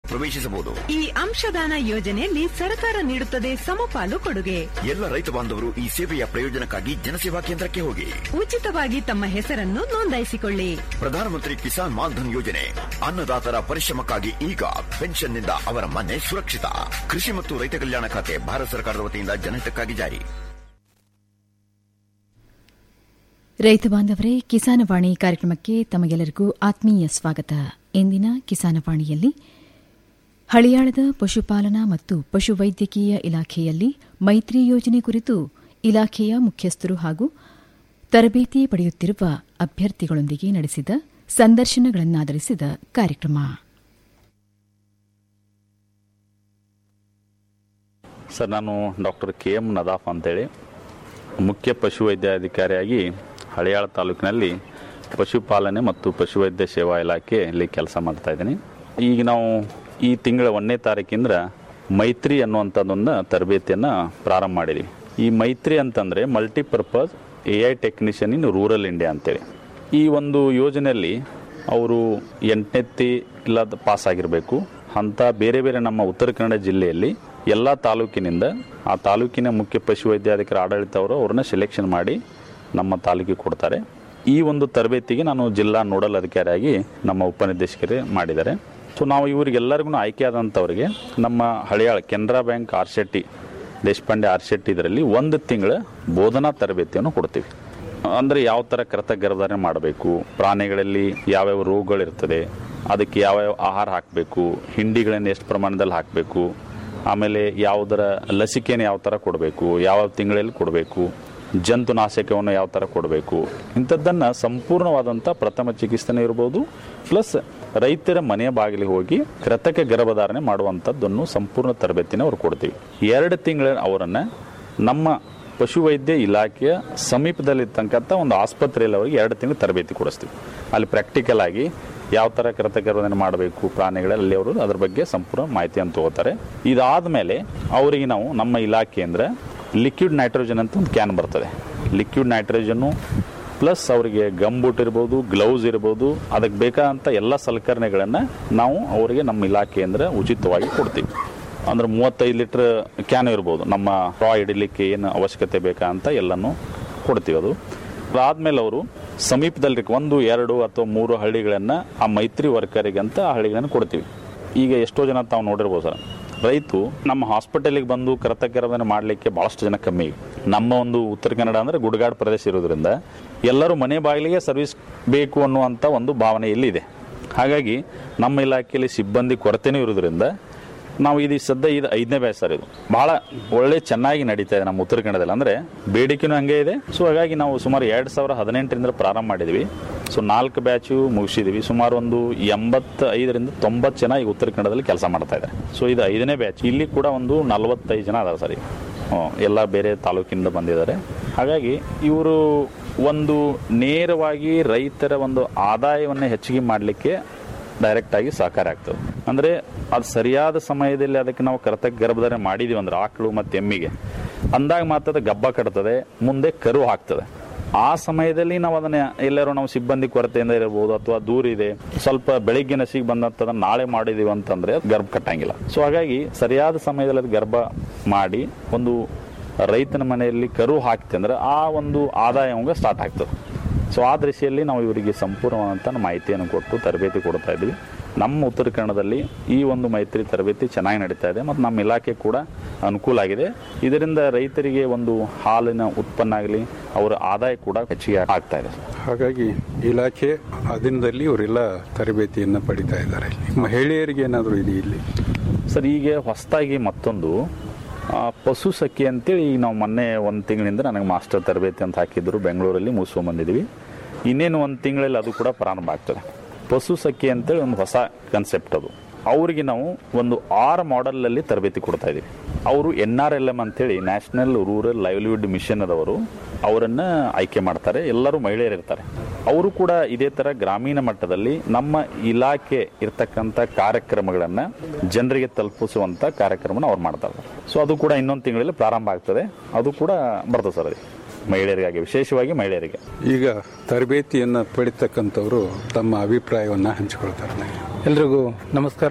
ಪ್ರವೇಶಿಸಬಹುದು ಈ ಅಂಶದಾನ ಯೋಜನೆಯಲ್ಲಿ ಸರ್ಕಾರ ನೀಡುತ್ತದೆ ಸಮಪಾಲು ಕೊಡುಗೆ ಎಲ್ಲ ರೈತ ಬಾಂಧವರು ಈ ಸೇವೆಯ ಪ್ರಯೋಜನಕ್ಕಾಗಿ ಜನಸೇವಾ ಕೇಂದ್ರಕ್ಕೆ ಹೋಗಿ ಉಚಿತವಾಗಿ ತಮ್ಮ ಹೆಸರನ್ನು ನೋಂದಾಯಿಸಿಕೊಳ್ಳಿ ಪ್ರಧಾನಮಂತ್ರಿ ಕಿಸಾನ್ ಮಾನ್ಧನ್ ಯೋಜನೆ ಅನ್ನದಾತರ ಪರಿಶ್ರಮಕ್ಕಾಗಿ ಈಗ ಪೆನ್ಷನ್ನಿಂದ ಅವರ ಮನೆ ಸುರಕ್ಷಿತ ಕೃಷಿ ಮತ್ತು ರೈತ ಕಲ್ಯಾಣ ಖಾತೆ ಭಾರತ ಸರ್ಕಾರದ ವತಿಯಿಂದ ಜನಹಿತಕ್ಕಾಗಿ ಜಾರಿ ರೈತ ಬಾಂಧವರೇ ಕಿಸಾನವಾಣಿ ಕಾರ್ಯಕ್ರಮಕ್ಕೆ ತಮಗೆಲ್ಲರಿಗೂ ಆತ್ಮೀಯ ಸ್ವಾಗತ ಇಂದಿನ ಕಿಸಾನವಾಣಿಯಲ್ಲಿ ಹಳಿಯಾಳದ ಪಶುಪಾಲನಾ ಮತ್ತು ಪಶುವೈದ್ಯಕೀಯ ಇಲಾಖೆಯಲ್ಲಿ ಮೈತ್ರಿ ಯೋಜನೆ ಕುರಿತು ಇಲಾಖೆಯ ಮುಖ್ಯಸ್ಥರು ಹಾಗೂ ತರಬೇತಿ ಪಡೆಯುತ್ತಿರುವ ಅಭ್ಯರ್ಥಿಗಳೊಂದಿಗೆ ನಡೆಸಿದ ಸಂದರ್ಶನಗಳನ್ನಾಧರಿಸಿದ ಕಾರ್ಯಕ್ರಮ ಸರ್ ನಾನು ಡಾಕ್ಟರ್ ಕೆ ಎಂ ನದಾಫ್ ಅಂತೇಳಿ ಮುಖ್ಯ ಪಶುವೈದ್ಯಾಧಿಕಾರಿಯಾಗಿ ಹಳಿಯಾಳ ತಾಲೂಕಿನಲ್ಲಿ ಪಶುಪಾಲನೆ ಮತ್ತು ಪಶುವೈದ್ಯ ಸೇವಾ ಇಲಾಖೆಯಲ್ಲಿ ಕೆಲಸ ಮಾಡ್ತಾ ಇದ್ದೀನಿ ಈಗ ನಾವು ಈ ತಿಂಗಳ ಒಂದನೇ ತಾರೀಕಿಂದ ಮೈತ್ರಿ ಅನ್ನುವಂಥದ್ದೊಂದು ತರಬೇತಿಯನ್ನು ಪ್ರಾರಂಭ ಮಾಡಿದ್ವಿ ಈ ಮೈತ್ರಿ ಅಂತಂದರೆ multipurpose A I technician in rural India ಅಂತೇಳಿ ಈ ಒಂದು ಯೋಜನೆಯಲ್ಲಿ ಅವರು ಎಂಟನೆತ್ತಿ ಇಲ್ಲದ ಪಾಸ್ ಆಗಿರಬೇಕು ಅಂತ ಬೇರೆ ಬೇರೆ ನಮ್ಮ ಉತ್ತರ ಕನ್ನಡ ಜಿಲ್ಲೆಯಲ್ಲಿ ಎಲ್ಲ ತಾಲೂಕಿನಿಂದ ಆ ತಾಲೂಕಿನ ಮುಖ್ಯ ಪಶುವೈದ್ಯಾಧಿಕಾರಿ ಆಡಳಿತ ಅವರು ಅವ್ರನ್ನ ಸೆಲೆಕ್ಷನ್ ಮಾಡಿ ನಮ್ಮ ತಾಲೂಕಿಗೆ ಕೊಡ್ತಾರೆ ಈ ಒಂದು ತರಬೇತಿಗೆ ನಾನು ಜಿಲ್ಲಾ ನೋಡಲ್ ಅಧಿಕಾರಿಯಾಗಿ ನಮ್ಮ ಉಪನಿರ್ದೇಶಕರೇ ಮಾಡಿದ್ದಾರೆ ಸೊ ನಾವು ಇವರಿಗೆಲ್ಲರಿಗೂ ಆಯ್ಕೆ ಆದಂಥವ್ರಿಗೆ ನಮ್ಮ Haliyal Canara bank RSETI Deshpande RSETI ಇದರಲ್ಲಿ ಒಂದು ತಿಂಗಳ ಬೋಧನಾ ತರಬೇತಿಯನ್ನು ಕೊಡ್ತೀವಿ ಅಂದರೆ ಯಾವ ಥರ ಕೃತ ಗರ್ಭಧಾರಣೆ ಮಾಡಬೇಕು ಪ್ರಾಣಿಗಳಲ್ಲಿ ಯಾವ್ಯಾವ ರೋಗಗಳಿರ್ತದೆ ಅದಕ್ಕೆ ಯಾವ್ಯಾವ ಆಹಾರ ಹಾಕಬೇಕು ಹಿಂಡಿಗಳನ್ನು ಎಷ್ಟು ಪ್ರಮಾಣದಲ್ಲಿ ಹಾಕಬೇಕು ಆಮೇಲೆ ಯಾವುದರ ಲಸಿಕೆನ ಯಾವ ಥರ ಕೊಡಬೇಕು ಯಾವ ತಿಂಗಳಲ್ಲಿ ಕೊಡಬೇಕು ಜಂತುನಾಶಕವನ್ನು ಯಾವ ಥರ ಕೊಡಬೇಕು ಇಂಥದ್ದನ್ನು ಸಂಪೂರ್ಣವಾದಂಥ ಪ್ರಥಮ ಚಿಕಿತ್ಸೆನೇ ಇರ್ಬೋದು ಪ್ಲಸ್ ರೈತರ ಮನೆಯ ಬಾಗಿಲಿಗೆ ಹೋಗಿ ಕೃತಕ ಗರ್ಭಧಾರಣೆ ಮಾಡುವಂಥದ್ದನ್ನು ಸಂಪೂರ್ಣ ತರಬೇತಿನ ಅವ್ರು ಕೊಡ್ತೀವಿ ಎರಡು ತಿಂಗಳ ಅವರನ್ನು ನಮ್ಮ ಪಶುವೈದ್ಯ ಇಲಾಖೆಯ ಸಮೀಪದಲ್ಲಿರ್ತಕ್ಕಂಥ ಒಂದು ಆಸ್ಪತ್ರೆಯಲ್ಲಿ ಅವರಿಗೆ ಎರಡು ತಿಂಗಳು ತರಬೇತಿ ಕೊಡಿಸ್ತೀವಿ ಅಲ್ಲಿ ಪ್ರಾಕ್ಟಿಕಲ್ ಆಗಿ ಯಾವ ಥರ ಕೃತಕ ಗರ್ಭಧಾರಣೆ ಮಾಡಬೇಕು ಪ್ರಾಣಿಗಳಲ್ಲಿ ಅವರು ಅದ್ರ ಬಗ್ಗೆ ಸಂಪೂರ್ಣ ಮಾಹಿತಿಯನ್ನು ತಗೋತಾರೆ ಇದಾದ ಮೇಲೆ ಅವರಿಗೆ ನಾವು ನಮ್ಮ ಇಲಾಖೆಯಿಂದ ಲಿಕ್ವಿಡ್ ನೈಟ್ರೋಜನ್ ಅಂತ ಒಂದು ಕ್ಯಾನ್ ಬರ್ತದೆ ಲಿಕ್ವಿಡ್ ನೈಟ್ರೋಜನ್ನು ಪ್ಲಸ್ ಅವರಿಗೆ ಗಮ್ ಬೂಟ್ ಇರ್ಬೋದು ಗ್ಲೌಸ್ ಇರ್ಬೋದು ಅದಕ್ಕೆ ಬೇಕಾದಂಥ ಎಲ್ಲ ಸಲಕರಣೆಗಳನ್ನು ನಾವು ಅವರಿಗೆ ನಮ್ಮ ಇಲಾಖೆಯಿಂದ ಉಚಿತವಾಗಿ ಕೊಡ್ತೀವಿ ಅಂದ್ರೆ ಮೂವತ್ತೈದು ಲೀಟ್ರ್ ಕ್ಯಾನ್ ಇರ್ಬೋದು ನಮ್ಮ ರಾ ಹಿಡಿಲಿಕ್ಕೆ ಏನು ಅವಶ್ಯಕತೆ ಬೇಕಾ ಅಂತ ಎಲ್ಲನೂ ಕೊಡ್ತೀವಿ ಅದು ಅದಾದ್ಮೇಲೆ ಅವರು ಸಮೀಪದಲ್ಲಿ ಒಂದು ಎರಡು ಅಥವಾ ಮೂರು ಹಳ್ಳಿಗಳನ್ನು ಆ ಮೈತ್ರಿ ವರ್ಕರಿಗೆ ಅಂತ ಆ ಹಳ್ಳಿಗಳನ್ನು ಕೊಡ್ತೀವಿ ಈಗ ಎಷ್ಟೋ ಜನ ತಾವು ನೋಡಿರ್ಬೋದು ಸರ್ ರೈತು ನಮ್ಮ ಹಾಸ್ಪಿಟಲಿಗೆ ಬಂದು ಕೃತಜ್ಞರವನ್ನು ಮಾಡಲಿಕ್ಕೆ ಭಾಳಷ್ಟು ಜನ ಕಮ್ಮಿ ನಮ್ಮ ಒಂದು ಉತ್ತರ ಕನ್ನಡ ಅಂದರೆ ಗುಡ್ಗಾಡ್ ಪ್ರದೇಶ ಇರೋದ್ರಿಂದ ಎಲ್ಲರೂ ಮನೆ ಬಾಗಿಲಿಗೆ ಸರ್ವಿಸ್ ಬೇಕು ಅನ್ನುವಂಥ ಒಂದು ಭಾವನೆ ಇಲ್ಲಿದೆ ಹಾಗಾಗಿ ನಮ್ಮ ಇಲಾಖೆಯಲ್ಲಿ ಸಿಬ್ಬಂದಿ ಕೊರತೆನೂ ಇರೋದ್ರಿಂದ ನಾವು ಇದು ಸದ್ಯ ಇದು ಐದನೇ ಬ್ಯಾಚ್ ಸರ್ ಇದು ಭಾಳ ಒಳ್ಳೆ ಚೆನ್ನಾಗಿ ನಡೀತಾ ಇದೆ ನಮ್ಮ ಉತ್ತರ ಕನ್ನಡದಲ್ಲಿ ಅಂದರೆ ಬೇಡಿಕೆನೂ ಹಂಗೆ ಇದೆ ಸೊ ಹಾಗಾಗಿ ನಾವು ಸುಮಾರು ಎರಡು ಸಾವಿರ ಹದಿನೆಂಟರಿಂದ ಪ್ರಾರಂಭ ಮಾಡಿದ್ವಿ ಸೊ ನಾಲ್ಕು ಬ್ಯಾಚು ಮುಗಿಸಿದ್ವಿ ಸುಮಾರು ಒಂದು ಎಂಬತ್ತ ಐದರಿಂದ ತೊಂಬತ್ತು ಜನ ಈಗ ಉತ್ತರ ಕನ್ನಡದಲ್ಲಿ ಕೆಲಸ ಮಾಡ್ತಾ ಇದ್ದಾರೆ ಸೊ ಇದು ಐದನೇ ಬ್ಯಾಚ್ ಇಲ್ಲಿ ಕೂಡ ಒಂದು ನಲವತ್ತೈದು ಜನ ಅದಾರೆ ಸರ್ ಈಗ ಹ್ಮ್, ಎಲ್ಲ ಬೇರೆ ತಾಲೂಕಿನಿಂದ ಬಂದಿದ್ದಾರೆ ಹಾಗಾಗಿ ಇವರು ಒಂದು ನೇರವಾಗಿ ರೈತರ ಒಂದು ಆದಾಯವನ್ನು ಹೆಚ್ಚಿಗೆ ಮಾಡಲಿಕ್ಕೆ ಡೈರೆಕ್ಟ್ ಆಗಿ ಸಹಕಾರ ಆಗ್ತದೆ ಅಂದ್ರೆ ಅದು ಸರಿಯಾದ ಸಮಯದಲ್ಲಿ ಅದಕ್ಕೆ ನಾವು ಕರ್ತಕ ಗರ್ಭಧಾರಣೆ ಮಾಡಿದೀವಿ ಅಂದ್ರೆ ಆಕಳು ಮತ್ತು ಎಮ್ಮಿಗೆ ಅಂದಾಗ ಮಾತ್ರ ಅದು ಗಬ್ಬ ಕಟ್ತದೆ ಮುಂದೆ ಕರು ಹಾಕ್ತದೆ ಆ ಸಮಯದಲ್ಲಿ ನಾವು ಅದನ್ನ ಎಲ್ಲರೂ ನಾವು ಸಿಬ್ಬಂದಿ ಕೊರತೆಯಿಂದ ಇರಬಹುದು ಅಥವಾ ದೂರ ಇದೆ ಸ್ವಲ್ಪ ಬೆಳಿಗ್ಗೆ ನಸಿಗೆ ಬಂದಂತದನ್ನ ನಾಳೆ ಮಾಡಿದೀವಿ ಅಂತಂದ್ರೆ ಅದು ಗರ್ಭ ಕಟ್ಟಂಗಿಲ್ಲ ಸೊ ಹಾಗಾಗಿ ಸರಿಯಾದ ಸಮಯದಲ್ಲಿ ಅದು ಗರ್ಭ ಮಾಡಿ ಒಂದು ರೈತನ ಮನೆಯಲ್ಲಿ ಕರು ಹಾಕ್ತೆ ಅಂದ್ರೆ ಆ ಒಂದು ಆದಾಯ ಅವಂಗ ಸ್ಟಾರ್ಟ್ ಆಗ್ತದೆ ಸೊ ಆ ದೃಷ್ಟಿಯಲ್ಲಿ ನಾವು ಇವರಿಗೆ ಸಂಪೂರ್ಣವಾದಂಥ ಮಾಹಿತಿಯನ್ನು ಕೊಟ್ಟು ತರಬೇತಿ ಕೊಡ್ತಾ ಇದ್ವಿ ನಮ್ಮ ಉತ್ತರ ಕನ್ನಡದಲ್ಲಿ ಈ ಒಂದು ಮೈತ್ರಿ ತರಬೇತಿ ಚೆನ್ನಾಗಿ ನಡೀತಾ ಇದೆ ಮತ್ತು ನಮ್ಮ ಇಲಾಖೆ ಕೂಡ ಅನುಕೂಲ ಆಗಿದೆ ಇದರಿಂದ ರೈತರಿಗೆ ಒಂದು ಹಾಲಿನ ಉತ್ಪನ್ನ ಆಗಲಿ ಅವರ ಆದಾಯ ಕೂಡ ಹೆಚ್ಚಿಗೆ ಆಗ್ತಾ ಇದೆ ಹಾಗಾಗಿ ಇಲಾಖೆ ಅಧೀನದಲ್ಲಿ ಇವರೆಲ್ಲ ತರಬೇತಿಯನ್ನು ಪಡಿತಾ ಇದ್ದಾರೆ ಮಹಿಳೆಯರಿಗೆ ಏನಾದರೂ ಇದೆ ಇಲ್ಲಿ ಸರ್ ಈಗ ಹೊಸದಾಗಿ ಮತ್ತೊಂದು ಆ, ಪಶು ಸಖಿ ಅಂತೇಳಿ ಈಗ ನಾವು ಮೊನ್ನೆ ಒಂದು ತಿಂಗಳಿಂದ ನನಗೆ ಮಾಸ್ಟರ್ ತರಬೇತಿ ಅಂತ ಹಾಕಿದ್ರು ಬೆಂಗಳೂರಲ್ಲಿ ಮುಗಿಸ್ಕೊಂಬಂದಿದ್ವಿ ಇನ್ನೇನು ಒಂದು ತಿಂಗಳಲ್ಲಿ ಅದು ಕೂಡ ಪ್ರಾರಂಭ ಆಗ್ತದೆ ಪಶು ಸಖಿ ಅಂತೇಳಿ ಒಂದು ಹೊಸ ಕನ್ಸೆಪ್ಟ್ ಅದು ಅವರಿಗೆ ನಾವು ಒಂದು ಆರು ಮಾಡೆಲಲ್ಲಿ ತರಬೇತಿ ಕೊಡ್ತಾ ಇದ್ದೀವಿ ಅವರು ಎನ್ ಆರ್ ಎಲ್ ಎಮ್ ಅಂತೇಳಿ ನ್ಯಾಷನಲ್ ರೂರಲ್ ಲೈವ್ಲಿಹುಡ್ ಮಿಷನ್ ಅದವರು ಅವರನ್ನು ಆಯ್ಕೆ ಮಾಡ್ತಾರೆ ಎಲ್ಲರೂ ಮಹಿಳೆಯರು ಇರ್ತಾರೆ ಅವರು ಕೂಡ ಇದೇ ಥರ ಗ್ರಾಮೀಣ ಮಟ್ಟದಲ್ಲಿ ನಮ್ಮ ಇಲಾಖೆ ಇರ್ತಕ್ಕಂಥ ಕಾರ್ಯಕ್ರಮಗಳನ್ನು ಜನರಿಗೆ ತಲುಪಿಸುವಂಥ ಕಾರ್ಯಕ್ರಮನ ಅವ್ರು ಮಾಡ್ತಾರೆ ಸೊ ಅದು ಕೂಡ ಇನ್ನೊಂದು ತಿಂಗಳಲ್ಲಿ ಪ್ರಾರಂಭ ಆಗ್ತದೆ ಅದು ಕೂಡ ಬರ್ತದೆ ಸರ್ ಅದು ಮಹಿಳೆಯರಿಗಾಗಿ ವಿಶೇಷವಾಗಿ ಮಹಿಳೆಯರಿಗೆ ಈಗ ತರಬೇತಿಯನ್ನು ಪಡಿತಕ್ಕಂಥವರು ತಮ್ಮ ಅಭಿಪ್ರಾಯವನ್ನು ಹಂಚಿಕೊಳ್ತಾರೆ ಎಲ್ರಿಗೂ ನಮಸ್ಕಾರ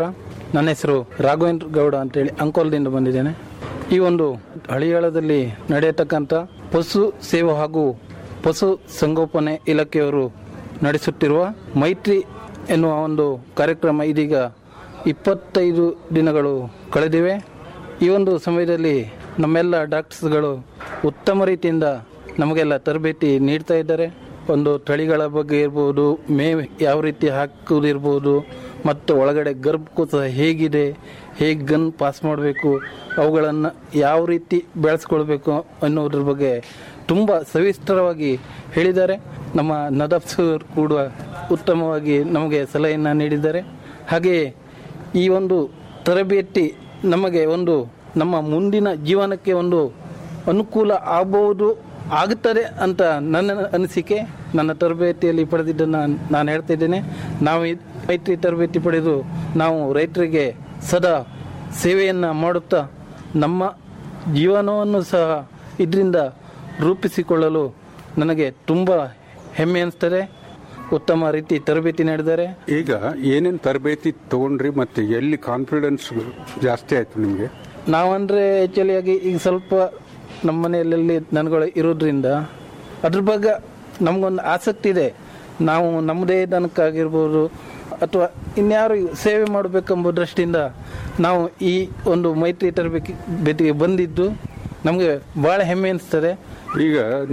ನನ್ನ ಹೆಸರು ರಾಘವೇಂದ್ರ ಗೌಡ ಅಂತೇಳಿ ಅಂಕೋಲದಿಂದ ಬಂದಿದ್ದೇನೆ ಈ ಒಂದು ಹಳಿಯಾಳದಲ್ಲಿ ನಡೆಯತಕ್ಕಂಥ ಪಶು ಸೇವೆ ಹಾಗೂ ಪಶು ಸಂಗೋಪನೆ ಇಲಾಖೆಯವರು ನಡೆಸುತ್ತಿರುವ ಮೈತ್ರಿ ಎನ್ನುವ ಒಂದು ಕಾರ್ಯಕ್ರಮ ಇದೀಗ ಇಪ್ಪತ್ತೈದು ದಿನಗಳು ಕಳೆದಿವೆ ಈ ಒಂದು ಸಮಯದಲ್ಲಿ ನಮ್ಮೆಲ್ಲ ಡಾಕ್ಟರ್ಸ್ಗಳು ಉತ್ತಮ ರೀತಿಯಿಂದ ನಮಗೆಲ್ಲ ತರಬೇತಿ ನೀಡ್ತಾ ಇದ್ದಾರೆ ಒಂದು ತಳಿಗಳ ಬಗ್ಗೆ ಇರ್ಬೋದು ಮೇವು ಯಾವ ರೀತಿ ಹಾಕುವುದಿರ್ಬೋದು ಮತ್ತು ಒಳಗಡೆ ಗರ್ಭಕೂಸ ಹೇಗಿದೆ ಹೇಗೆ ಗನ್ ಪಾಸ್ ಮಾಡಬೇಕು ಅವುಗಳನ್ನು ಯಾವ ರೀತಿ ಬೆಳೆಸ್ಕೊಳ್ಬೇಕು ಅನ್ನೋದ್ರ ಬಗ್ಗೆ ತುಂಬ ಸವಿಸ್ತರವಾಗಿ ಹೇಳಿದ್ದಾರೆ ನಮ್ಮ ನದಾಫ್ ಸರ್ ಕೂಡ ಉತ್ತಮವಾಗಿ ನಮಗೆ ಸಲಹೆಯನ್ನು ನೀಡಿದ್ದಾರೆ ಹಾಗೆಯೇ ಈ ಒಂದು ತರಬೇತಿ ನಮಗೆ ಒಂದು ನಮ್ಮ ಮುಂದಿನ ಜೀವನಕ್ಕೆ ಒಂದು ಅನುಕೂಲ ಆಗಬಹುದು ಆಗುತ್ತದೆ ಅಂತ ನನ್ನ ಅನಿಸಿಕೆ ನನ್ನ ತರಬೇತಿಯಲ್ಲಿ ಪಡೆದಿದ್ದನ್ನು ನಾನು ಹೇಳ್ತಾ ಇದ್ದೇನೆ ನಾವು ಈ ಮೈತ್ರಿ ತರಬೇತಿ ಪಡೆದು ನಾವು ರೈತರಿಗೆ ಸದಾ ಸೇವೆಯನ್ನು ಮಾಡುತ್ತಾ ನಮ್ಮ ಜೀವನವನ್ನು ಸಹ ಇದರಿಂದ ರೂಪಿಸಿಕೊಳ್ಳಲು ನನಗೆ ತುಂಬ ಹೆಮ್ಮೆ ಅನಿಸ್ತದೆ ಉತ್ತಮ ರೀತಿ ತರಬೇತಿ ನೀಡಿದ್ದಾರೆ ಈಗ ಏನೇನು ತರಬೇತಿ ತಗೊಂಡ್ರಿ ಮತ್ತೆ ಎಲ್ಲಿ ಕಾನ್ಫಿಡೆನ್ಸ್ ಜಾಸ್ತಿ ಆಯ್ತು ನಿಮಗೆ ನಾವಂದ್ರೆ ಆ್ಯಕ್ಚುಲಿ ಆಗಿ ಈಗ ಸ್ವಲ್ಪ ನಮ್ಮ ಮನೆಯಲ್ಲಿ ದನಗಳು ಇರೋದ್ರಿಂದ ಅದ್ರ ಬಗ್ಗೆ ನಮಗೊಂದು ಆಸಕ್ತಿ ಇದೆ ನಾವು ನಮ್ಮದೇ ದನಕ್ಕಾಗಿರ್ಬೋದು ಅಥವಾ ಇನ್ಯಾರು ಸೇವೆ ಮಾಡಬೇಕೆಂಬ ದೃಷ್ಟಿಯಿಂದ ನಾವು ಈ ಒಂದು ಮೈತ್ರಿ ತರಬೇತಿ ಬೇತಿಗೆ ಬಂದಿದ್ದು ನಮಗೆ ಭಾಳ ಹೆಮ್ಮೆ ಅನಿಸ್ತದೆ ಈಗ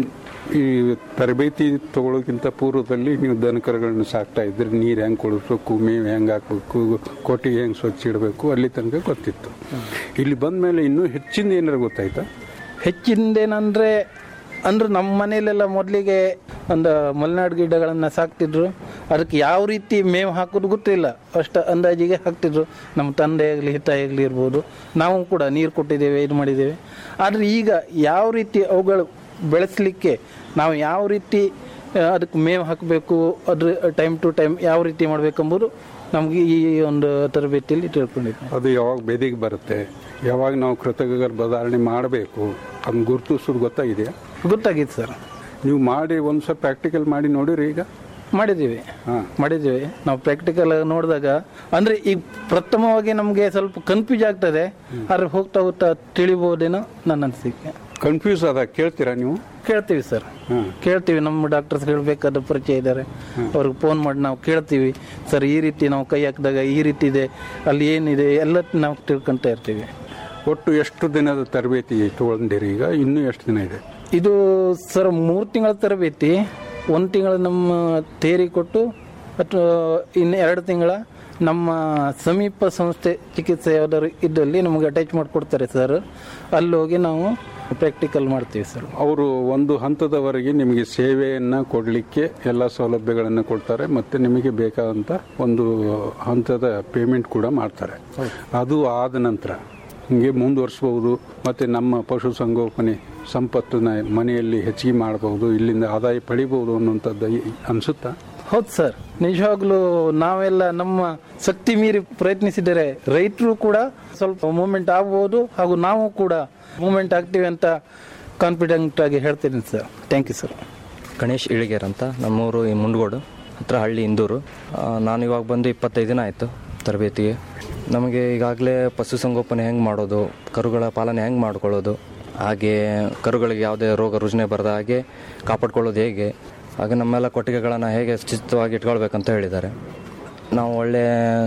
ಈ ತರಬೇತಿ ತಗೊಳ್ಳೋಕ್ಕಿಂತ ಪೂರ್ವದಲ್ಲಿ ನೀವು ದನಕರುಗಳನ್ನ ಸಾಕ್ತಾ ಇದ್ರಿ ನೀರು ಹೆಂಗೆ ಕೊಡಿಸ್ಬೇಕು ಮೇವು ಹೆಂಗೆ ಹಾಕ್ಬೇಕು ಕೊಟ್ಟಿಗೆ ಹೆಂಗೆ ಸ್ವಚ್ಛ ಇಡಬೇಕು ಅಲ್ಲಿ ತನಕ ಗೊತ್ತಿತ್ತು ಇಲ್ಲಿ ಬಂದ ಮೇಲೆ ಇನ್ನೂ ಹೆಚ್ಚಿಂದ ಏನಾರು ಗೊತ್ತಾಯ್ತಾ ಹೆಚ್ಚಿಂದೇನಂದ್ರೆ ಅಂದ್ರೆ ನಮ್ಮ ಮನೆಯಲ್ಲೆಲ್ಲ ಮೊದಲಿಗೆ ಒಂದು ಮಲೆನಾಡು ಗಿಡಗಳನ್ನು ಸಾಕ್ತಿದ್ರು ಅದಕ್ಕೆ ಯಾವ ರೀತಿ ಮೇವು ಹಾಕೋದು ಗೊತ್ತಿಲ್ಲ ಅಷ್ಟು ಅಂದಾಜಿಗೆ ಹಾಕ್ತಿದ್ರು ನಮ್ಮ ತಂದೆ ಆಗಲಿ ಹಿತಾಯ ಆಗಲಿ ಇರ್ಬೋದು ನಾವು ಕೂಡ ನೀರು ಕೊಟ್ಟಿದ್ದೇವೆ ಇದು ಮಾಡಿದ್ದೇವೆ ಆದರೆ ಈಗ ಯಾವ ರೀತಿ ಅವುಗಳು ಬೆಳೆಸಲಿಕ್ಕೆ ನಾವು ಯಾವ ರೀತಿ ಆ, ಅದಕ್ಕೆ ಮೇವು ಹಾಕಬೇಕು ಅದ್ರ ಟೈಮ್ ಟು ಟೈಮ್ ಯಾವ ರೀತಿ ಮಾಡಬೇಕೆಂಬುದು ನಮಗೆ ಈ ಒಂದು ತರಬೇತಿಯಲ್ಲಿ ತಿಳ್ಕೊಂಡಿದ್ದೆ ಅದು ಯಾವಾಗ ಬೆದಿಗೆ ಬರುತ್ತೆ ಯಾವಾಗ ನಾವು ಕೃತಕ ಗರ್ಭಧಾರಣೆ ಮಾಡಬೇಕು ಅದನ್ನ ಗುರುತಿಸೋದು ಗೊತ್ತಾಗಿದೆಯಾ ಗೊತ್ತಾಗಿತ್ತು ಸರ್ ನೀವು ಮಾಡಿ ಒಂದ್ಸಲ ಪ್ರಾಕ್ಟಿಕಲ್ ಮಾಡಿ ನೋಡಿರಿ ಈಗ ಮಾಡಿದ್ದೀವಿ ಹಾ. ಮಾಡಿದ್ದೀವಿ ನಾವು ಪ್ರಾಕ್ಟಿಕಲ್ ನೋಡಿದಾಗ ಅಂದ್ರೆ ಈ ಪ್ರಥಮವಾಗಿ ನಮಗೆ ಸ್ವಲ್ಪ ಕನ್ಫ್ಯೂಸ್ ಆಗ್ತದೆ ಆದ್ರೆ ಹೋಗ್ತಾ ಹೋಗ್ತಾ ತಿಳಿಬಹುದೇನೋ ನನ್ನ ಅನಿಸಿಕೆ ಕನ್ಫ್ಯೂಸ್ ಆದಾಗ ಕೇಳ್ತೀರಾ ನೀವು ಕೇಳ್ತೀವಿ ಸರ್ ಹ್ಮ್. ಕೇಳ್ತೀವಿ ನಮ್ಮ ಡಾಕ್ಟರ್ಸ್ ಬೇಕಾದ ಪರಿಚಯ ಇದ್ದಾರೆ ಅವ್ರಿಗೆ ಫೋನ್ ಮಾಡಿ ನಾವು ಕೇಳ್ತೀವಿ ಸರ್ ಈ ರೀತಿ ನಾವು ಕೈ ಹಾಕಿದಾಗ ಈ ರೀತಿ ಇದೆ ಅಲ್ಲಿ ಏನಿದೆ ಎಲ್ಲ ನಾವು ತಿಳ್ಕೊಂತ ಇರ್ತೀವಿ ಒಟ್ಟು ಎಷ್ಟು ದಿನದ ತರಬೇತಿ ತಗೊಂಡಿರಿ ಈಗ ಇನ್ನೂ ಎಷ್ಟು ದಿನ ಇದೆ ಇದು ಸರ್ ಮೂರು ತಿಂಗಳ ತರಬೇತಿ ಒಂದು ತಿಂಗಳ ನಮ್ಮ ತೇರಿ ಕೊಟ್ಟು ಅಥವಾ ಇನ್ನು ಎರಡು ತಿಂಗಳ ನಮ್ಮ ಸಮೀಪ ಸಂಸ್ಥೆ ಚಿಕಿತ್ಸೆ ಯಾವ್ದಾದ್ರು ಇದ್ದಲ್ಲಿ ನಮಗೆ ಅಟ್ಯಾಚ್ ಮಾಡಿಕೊಡ್ತಾರೆ ಸರ್ ಅಲ್ಲಿ ಹೋಗಿ ನಾವು ಪ್ರಾಕ್ಟಿಕಲ್ ಮಾಡ್ತೀವಿ ಸರ್ ಅವರು ಒಂದು ಹಂತದವರೆಗೆ ನಿಮಗೆ ಸೇವೆಯನ್ನ ಕೊಡಲಿಕ್ಕೆ ಎಲ್ಲ ಸೌಲಭ್ಯಗಳನ್ನು ಕೊಡ್ತಾರೆ ಮತ್ತೆ ನಿಮಗೆ ಬೇಕಾದಂತ ಒಂದು ಹಂತದ ಪೇಮೆಂಟ್ ಕೂಡ ಮಾಡ್ತಾರೆ ಅದು ಆದ ನಂತರ ಹಿಂಗೆ ಮುಂದುವರಿಸಬಹುದು ಮತ್ತೆ ನಮ್ಮ ಪಶು ಸಂಗೋಪನೆ ಸಂಪತ್ತನ್ನ ಮನೆಯಲ್ಲಿ ಹೆಚ್ಚಿಗೆ ಮಾಡಬಹುದು ಇಲ್ಲಿಂದ ಆದಾಯ ಪಡಿಬಹುದು ಅನ್ನುವಂಥದ್ದು ಅನಿಸುತ್ತಾ ಹೌದು ಸರ್ ನಿಜವಾಗ್ಲೂ ನಾವೆಲ್ಲ ನಮ್ಮ ಶಕ್ತಿ ಮೀರಿ ಪ್ರಯತ್ನಿಸಿದರೆ ರೈತರು ಕೂಡ ಸ್ವಲ್ಪ ಮೂಮೆಂಟ್ ಆಗ್ಬೋದು ಹಾಗೂ ನಾವು ಕೂಡ ಮೂಮೆಂಟ್ ಆಗ್ತೀವಿ ಅಂತ ಕಾನ್ಫಿಡೆಂಟ್ ಆಗಿ ಹೇಳ್ತೀನಿ sir thank you sir Ganesh Iliger ಅಂತ ನಮ್ಮೂರು ಈ ಮುಂಡಗೋಡು ಹತ್ರ ಹಳ್ಳಿ ಇಂದೂರು ಆ, ನಾನು ಇವಾಗ ಬಂದು ಇಪ್ಪತ್ತೈದು ದಿನ ಆಯಿತು ತರಬೇತಿಗೆ ನಮಗೆ ಈಗಾಗಲೇ ಪಶುಸಂಗೋಪನೆ ಹೆಂಗೆ ಮಾಡೋದು ಕರುಗಳ ಪಾಲನೆ ಹೆಂಗೆ ಮಾಡ್ಕೊಳ್ಳೋದು ಹಾಗೆ ಕರುಗಳಿಗೆ ಯಾವುದೇ ರೋಗ ರುಜಿನ ಬರದ ಹಾಗೆ ಕಾಪಾಡ್ಕೊಳ್ಳೋದು ಹೇಗೆ ಹಾಗೆ ನಮ್ಮೆಲ್ಲ ಕೊಟ್ಟಿಗೆಗಳನ್ನು ಹೇಗೆ ಶಿಸ್ತವಾಗಿ ಇಟ್ಕೊಳ್ಬೇಕಂತ ಹೇಳಿದ್ದಾರೆ ನಾವು ಒಳ್ಳೆ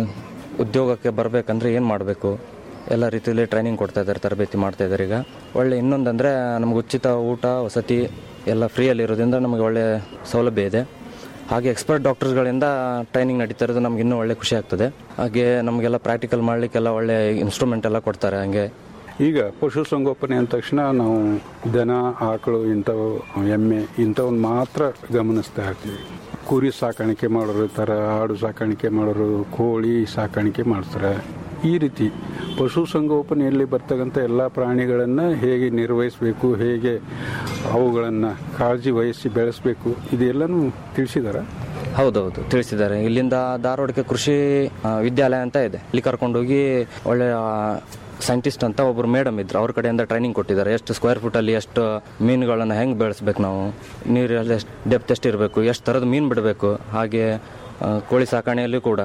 ಉದ್ಯೋಗಕ್ಕೆ ಬರಬೇಕಂದ್ರೆ ಏನು ಮಾಡಬೇಕು ಎಲ್ಲ ರೀತಿಯಲ್ಲಿ ಟ್ರೈನಿಂಗ್ ಕೊಡ್ತಾ ಇದ್ದಾರೆ ತರಬೇತಿ ಮಾಡ್ತಾ ಇದ್ದಾರೆ ಈಗ ಒಳ್ಳೆ ಇನ್ನೊಂದಂದರೆ ನಮ್ಗೆ ಉಚಿತ ಊಟ ವಸತಿ ಎಲ್ಲ ಫ್ರೀಯಲ್ಲಿ ಇರೋದ್ರಿಂದ ನಮಗೆ ಒಳ್ಳೆ ಸೌಲಭ್ಯ ಇದೆ ಹಾಗೆ ಎಕ್ಸ್ಪರ್ಟ್ ಡಾಕ್ಟರ್ಸ್ಗಳಿಂದ ಟ್ರೈನಿಂಗ್ ನಡೀತಾ ಇರೋದು ನಮ್ಗೆ ಇನ್ನೂ ಒಳ್ಳೆ ಖುಷಿ ಆಗ್ತದೆ ಹಾಗೆ ನಮಗೆಲ್ಲ ಪ್ರಾಕ್ಟಿಕಲ್ ಮಾಡಲಿಕ್ಕೆಲ್ಲ ಒಳ್ಳೆ ಇನ್ಸ್ಟ್ರೂಮೆಂಟ್ ಎಲ್ಲ ಕೊಡ್ತಾರೆ ಹಂಗೆ ಈಗ ಪಶುಸಂಗೋಪನೆ ಅಂದ ತಕ್ಷಣ ನಾವು ದನ ಆಕಳು ಇಂಥವು ಎಮ್ಮೆ ಇಂಥವನ್ನ ಮಾತ್ರ ಗಮನಿಸ್ತಾ ಇರ್ತೀವಿ ಕುರಿ ಸಾಕಾಣಿಕೆ ಮಾಡೋರು ಇರ್ತಾರೆ ಆಡು ಸಾಕಾಣಿಕೆ ಮಾಡೋರು ಕೋಳಿ ಸಾಕಾಣಿಕೆ ಮಾಡ್ತಾರೆ ಈ ರೀತಿ ಪಶುಸಂಗೋಪನೆಯಲ್ಲಿ ಬರ್ತಕ್ಕಂಥ ಎಲ್ಲ ಪ್ರಾಣಿಗಳನ್ನು ಹೇಗೆ ನಿರ್ವಹಿಸಬೇಕು ಹೇಗೆ ಅವುಗಳನ್ನು ಕಾಳಜಿ ವಹಿಸಿ ಬೆಳೆಸಬೇಕು ಇದೆಲ್ಲನೂ ತಿಳಿಸಿದಾರ ಹೌದೌದು ತಿಳಿಸಿದ್ದಾರೆ ಇಲ್ಲಿಂದ ಧಾರವಾಡಕ್ಕೆ ಕೃಷಿ ಆ, ವಿದ್ಯಾಲಯ ಅಂತ ಇದೆ ಇಲ್ಲಿ ಕರ್ಕೊಂಡೋಗಿ ಒಳ್ಳೆ ಸೈಂಟಿಸ್ಟ್ ಅಂತ ಒಬ್ಬರು ಮೇಡಮ್ ಇದ್ರು ಅವ್ರ ಕಡೆಯಿಂದ ಟ್ರೈನಿಂಗ್ ಕೊಟ್ಟಿದ್ದಾರೆ ಎಷ್ಟು ಸ್ಕ್ವೇರ್ ಫುಟಲ್ಲಿ ಎಷ್ಟು ಮೀನುಗಳನ್ನು ಹೆಂಗೆ ಬೆಳೆಸ್ಬೇಕು ನಾವು ನೀರಲ್ಲಿ ಎಷ್ಟು ಡೆಪ್ತ್ ಎಷ್ಟು ಇರಬೇಕು ಎಷ್ಟು ಥರದ ಮೀನು ಬಿಡಬೇಕು ಹಾಗೆ ಆ, ಕೋಳಿ ಸಾಕಾಣೆಯಲ್ಲಿ ಕೂಡ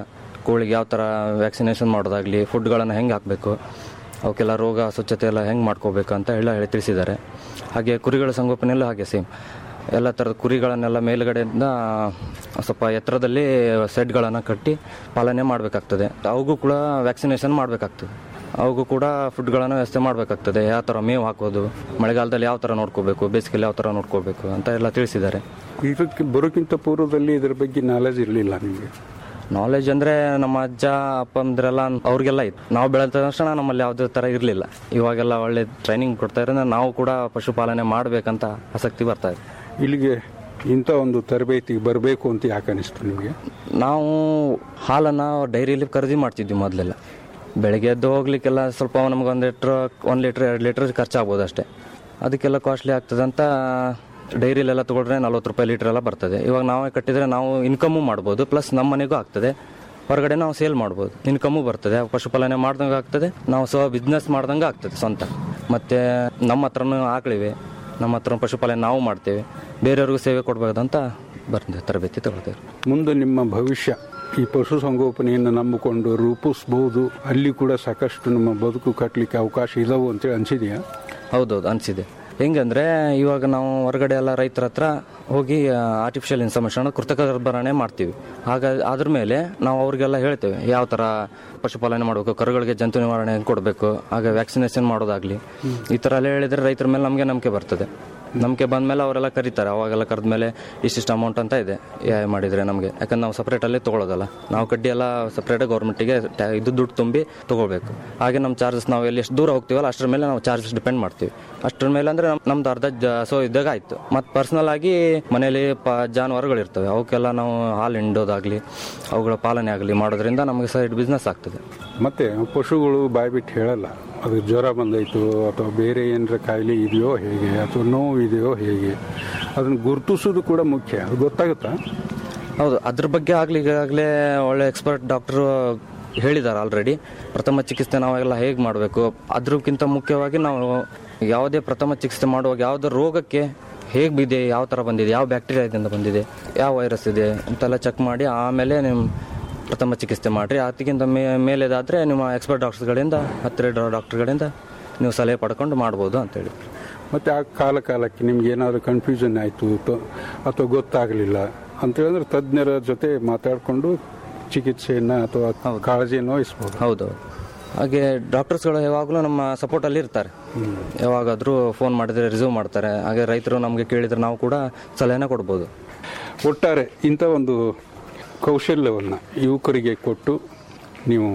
ಕೋಳಿಗೆ ಯಾವ ಥರ ವ್ಯಾಕ್ಸಿನೇಷನ್ ಮಾಡೋದಾಗಲಿ ಫುಡ್ಗಳನ್ನು ಹೆಂಗೆ ಹಾಕಬೇಕು ಅವಕ್ಕೆಲ್ಲ ರೋಗ ಸ್ವಚ್ಛತೆ ಎಲ್ಲ ಹೆಂಗೆ ಮಾಡ್ಕೋಬೇಕು ಅಂತ ಎಲ್ಲ ಹೇಳಿ ತಿಳಿಸಿದ್ದಾರೆ ಹಾಗೆ ಕುರಿಗಳ ಸಂಗೋಪನೆಯಲ್ಲೂ ಹಾಗೆ ಸೇಮ್ ಎಲ್ಲ ಥರದ ಕುರಿಗಳನ್ನೆಲ್ಲ ಮೇಲುಗಡೆಯಿಂದ ಸ್ವಲ್ಪ ಎತ್ತರದಲ್ಲಿ ಸೆಡ್ಗಳನ್ನು ಕಟ್ಟಿ ಪಾಲನೆ ಮಾಡಬೇಕಾಗ್ತದೆ ಅವಗೂ ಕೂಡ ವ್ಯಾಕ್ಸಿನೇಷನ್ ಮಾಡಬೇಕಾಗ್ತದೆ ಅವಕ್ಕೂ ಕೂಡ ಫುಡ್ಗಳನ್ನು ವ್ಯವಸ್ಥೆ ಮಾಡಬೇಕಾಗ್ತದೆ ಯಾವ ಥರ ಮೇವು ಹಾಕೋದು ಮಳೆಗಾಲದಲ್ಲಿ ಯಾವ ಥರ ನೋಡ್ಕೋಬೇಕು ಬೇಸಿಗೆಯಲ್ಲಿ ಯಾವ ಥರ ನೋಡ್ಕೋಬೇಕು ಅಂತ ಎಲ್ಲ ತಿಳಿಸಿದ್ದಾರೆ ಇದಕ್ಕೆ ಬರೋಕ್ಕಿಂತ ಪೂರ್ವದಲ್ಲಿ ಇದ್ರ ಬಗ್ಗೆ ನಾಲೆಜ್ ಇರಲಿಲ್ಲ ನಿಮಗೆ ನಾಲೆಜ್ ಅಂದರೆ ನಮ್ಮ ಅಜ್ಜ ಅಪ್ಪಂದ್ರೆಲ್ಲ ಅವ್ರಿಗೆಲ್ಲ ಇತ್ತು ನಾವು ಬೆಳೆದ ತಕ್ಷಣ ನಮ್ಮಲ್ಲಿ ಯಾವುದೇ ಥರ ಇರಲಿಲ್ಲ ಇವಾಗೆಲ್ಲ ಒಳ್ಳೆ ಟ್ರೈನಿಂಗ್ ಕೊಡ್ತಾ ಇರೋದ್ರೆ ನಾವು ಕೂಡ ಪಶುಪಾಲನೆ ಮಾಡಬೇಕಂತ ಆಸಕ್ತಿ ಬರ್ತಾ ಇದೆ ಇಲ್ಲಿಗೆ ಇಂಥ ಒಂದು ತರಬೇತಿಗೆ ಬರಬೇಕು ಅಂತ ಯಾಕೆ ಅನಿಸ್ತು ನಿಮಗೆ ನಾವು ಹಾಲನ್ನು ಡೈರಿಯಲ್ಲಿ ಖರೀದಿ ಮಾಡ್ತಿದ್ವಿ ಮೊದಲೆಲ್ಲ ಬೆಳಗ್ಗೆ ಎದ್ದು ಹೋಗ್ಲಿಕ್ಕೆಲ್ಲ ಸ್ವಲ್ಪ ನಮ್ಗೆ ಒಂದು ಲೀಟ್ರ್ ಒಂದು ಲೀಟ್ರ್ ಎರಡು ಲೀಟ್ರ್ ಖರ್ಚಾಗ್ಬೋದು ಅಷ್ಟೇ ಅದಕ್ಕೆಲ್ಲ ಕಾಸ್ಟ್ಲಿ ಆಗ್ತದೆ ಅಂತ ಡೈರಿಲೆಲ್ಲ ತೊಗೊಂಡ್ರೆ ನಲ್ವತ್ತು ರೂಪಾಯಿ ಲೀಟ್ರ್ ಎಲ್ಲ ಬರ್ತದೆ ಇವಾಗ ನಾವೇ ಕಟ್ಟಿದರೆ ನಾವು ಇನ್ಕಮು ಮಾಡ್ಬೋದು ಪ್ಲಸ್ ನಮ್ಮ ಮನೆಗೂ ಆಗ್ತದೆ ಹೊರಗಡೆ ನಾವು ಸೇಲ್ ಮಾಡ್ಬೋದು ಇನ್ಕಮು ಬರ್ತದೆ ಪಶುಪಾಲನೆ ಮಾಡ್ದಂಗೆ ಆಗ್ತದೆ ನಾವು ಸ್ವ ಬಿಸ್ನೆಸ್ ಮಾಡ್ದಂಗೆ ಆಗ್ತದೆ ಸ್ವಂತ ಮತ್ತು ನಮ್ಮ ಹತ್ರನೂ ಆಕಳಿವೆ ನಮ್ಮ ಹತ್ರ ಪಶುಪಾಲನೆ ನಾವು ಮಾಡ್ತೇವೆ ಬೇರೆಯವ್ರಿಗೂ ಸೇವೆ ಕೊಡ್ಬೇಕಂತ ಬರ್ತದೆ ತರಬೇತಿ ತಗೊಳ್ತೇವೆ ಮುಂದೆ ನಿಮ್ಮ ಭವಿಷ್ಯ ಈ ಪಶುಸಂಗೋಪನೆಯನ್ನು ನಂಬಿಕೊಂಡು ರೂಪಿಸ್ಬೋದು ಅಲ್ಲಿ ಕೂಡ ಸಾಕಷ್ಟು ನಮ್ಮ ಬದುಕು ಕಟ್ಟಲಿಕ್ಕೆ ಅವಕಾಶ ಇದಾವು ಅಂತೇಳಿ ಅನಿಸಿದೆಯಾ ಹೌದೌದು ಅನಿಸಿದೆ ಹೆಂಗಂದ್ರೆ ಇವಾಗ ನಾವು ಹೊರಗಡೆ ಎಲ್ಲ ರೈತರ ಹತ್ರ ಹೋಗಿ ಆರ್ಟಿಫಿಷಿಯಲ್ ಇನ್ಫಾರ್ಮೇಷನ್ ಕೃತಕ ಗರ್ಭರಣೆ ಮಾಡ್ತೀವಿ ಆಗ ಅದ್ರ ಮೇಲೆ ನಾವು ಅವ್ರಿಗೆಲ್ಲ ಹೇಳ್ತೇವೆ ಯಾವ ಥರ ಪಶುಪಾಲನೆ ಮಾಡಬೇಕು ಕರುಗಳಿಗೆ ಜಂತು ನಿವಾರಣೆ ಹೆಂಗೆ ಕೊಡಬೇಕು ಆಗ ವ್ಯಾಕ್ಸಿನೇಷನ್ ಮಾಡೋದಾಗ್ಲಿ ಈ ಥರ ಎಲ್ಲ ಹೇಳಿದ್ರೆ ರೈತರ ಮೇಲೆ ನಮಗೆ ನಂಬಿಕೆ ಬರ್ತದೆ ನಂಬಿಕೆ ಬಂದಮೇಲೆ ಅವರೆಲ್ಲ ಕರೀತಾರೆ ಅವಾಗೆಲ್ಲ ಕರೆದ ಮೇಲೆ ಇಷ್ಟಿಷ್ಟು ಅಮೌಂಟ್ ಅಂತ ಇದೆ ಎ ಐ ಮಾಡಿದರೆ ನಮಗೆ ಯಾಕಂದ್ರೆ ನಾವು ಸಪ್ರೇಟಲ್ಲೇ ತೊಗೊಳೋದಲ್ಲ ನಾವು ಕಡ್ಡಿ ಎಲ್ಲ ಸಪ್ರೇಟಾಗಿ ಗೌರ್ಮೆಂಟಿಗೆ ಇದು ದುಡ್ಡು ತುಂಬಿ ತೊಗೋಬೇಕು ಹಾಗೆ ನಮ್ಮ ಚಾರ್ಜಸ್ ನಾವು ಎಲ್ಲಿ ಎಷ್ಟು ದೂರ ಹೋಗ್ತೀವಲ್ಲ ಅಷ್ಟರ ಮೇಲೆ ನಾವು ಚಾರ್ಜಸ್ ಡಿಪೆಂಡ್ ಮಾಡ್ತೀವಿ ಅಷ್ಟರ ಮೇಲೆ ಅಂದರೆ ನಮ್ದು ಅರ್ಧ ಜ- ಸೊ ಇದ್ದಾಗ ಆಯಿತು ಮತ್ತು ಪರ್ಸ್ನಲ್ ಆಗಿ ಮನೇಲಿ ಪ ಜಾನುವಾರುಗಳು ಇರ್ತವೆ ಅವಕ್ಕೆಲ್ಲ ನಾವು ಹಾಲು ಹಿಂಡೋದಾಗಲಿ ಅವುಗಳ ಪಾಲನೆ ಆಗಲಿ ಮಾಡೋದ್ರಿಂದ ನಮಗೆ ಸೈಡ್ ಬಿಸ್ನೆಸ್ ಆಗ್ತದೆ ಮತ್ತೆ ಪಶುಗಳು ಬಾಯ್ಬಿಟ್ಟು ಹೇಳಲ್ಲ ಅದು ಜ್ವರ ಬಂದೈತು ಅಥವಾ ಬೇರೆ ಏನರ ಕಾಯಿಲೆ ಇದೆಯೋ ಹೇಗೆ ಅಥವಾ ನೋವು ಇದೆಯೋ ಹೇಗೆ ಅದನ್ನು ಗುರುತಿಸೋದು ಕೂಡ ಮುಖ್ಯ ಅದು ಗೊತ್ತಾಗುತ್ತಾ ಹೌದು ಅದ್ರ ಬಗ್ಗೆ ಆಗ್ಲಿ ಈಗಾಗಲೇ ಒಳ್ಳೆ ಎಕ್ಸ್ಪರ್ಟ್ ಡಾಕ್ಟರ್ ಹೇಳಿದ್ದಾರೆ ಆಲ್ರೆಡಿ ಪ್ರಥಮ ಚಿಕಿತ್ಸೆ ನಾವೆಲ್ಲ ಹೇಗೆ ಮಾಡಬೇಕು ಅದ್ರಕ್ಕಿಂತ ಮುಖ್ಯವಾಗಿ ನಾವು ಯಾವುದೇ ಪ್ರಥಮ ಚಿಕಿತ್ಸೆ ಮಾಡುವಾಗ ಯಾವುದೇ ರೋಗಕ್ಕೆ ಹೇಗೆ ಬಿದೆ ಯಾವ ಥರ ಬಂದಿದೆ ಯಾವ ಬ್ಯಾಕ್ಟೀರಿಯಾದಿಂದ ಬಂದಿದೆ ಯಾವ ವೈರಸ್ ಇದೆ ಅಂತೆಲ್ಲ ಚೆಕ್ ಮಾಡಿ ಆಮೇಲೆ ನಿಮ್ಮ ಪ್ರಥಮ ಚಿಕಿತ್ಸೆ ಮಾಡಿರಿ ಅದಕ್ಕಿಂತ ಮೇ ಮೇಲೆದಾದರೆ ನಿಮ್ಮ ಎಕ್ಸ್ಪರ್ಟ್ ಡಾಕ್ಟರ್ಸ್ಗಳಿಂದ ಹತ್ತಿರ ಡಾಕ್ಟರ್ಗಳಿಂದ ನೀವು ಸಲಹೆ ಪಡ್ಕೊಂಡು ಮಾಡ್ಬೋದು ಅಂತೇಳಿ ಮತ್ತು ಆ ಕಾಲ ಕಾಲಕ್ಕೆ ನಿಮ್ಗೆ ಏನಾದರೂ ಕನ್ಫ್ಯೂಷನ್ ಆಯಿತು ಅಥವಾ ಗೊತ್ತಾಗಲಿಲ್ಲ ಅಂತೇಳಿದ್ರೆ ತಜ್ಞರ ಜೊತೆ ಮಾತಾಡಿಕೊಂಡು ಚಿಕಿತ್ಸೆಯನ್ನು ಅಥವಾ ಕಾಳಜಿಯನ್ನು ವಹಿಸ್ಬೋದು ಹೌದು ಹಾಗೆ ಡಾಕ್ಟರ್ಸ್ಗಳು ಯಾವಾಗಲೂ ನಮ್ಮ ಸಪೋರ್ಟಲ್ಲಿ ಇರ್ತಾರೆ ಯಾವಾಗಾದರೂ ಫೋನ್ ಮಾಡಿದರೆ ರಿಸೀವ್ ಮಾಡ್ತಾರೆ ಹಾಗೆ ರೈತರು ನಮಗೆ ಕೇಳಿದರೆ ನಾವು ಕೂಡ ಸಲಹೆನ ಕೊಡ್ಬೋದು ಒಟ್ಟಾರೆ ಇಂಥ ಒಂದು ಕೌಶಲ್ಯವನ್ನು ಯುವಕರಿಗೆ ಕೊಟ್ಟು ನೀವು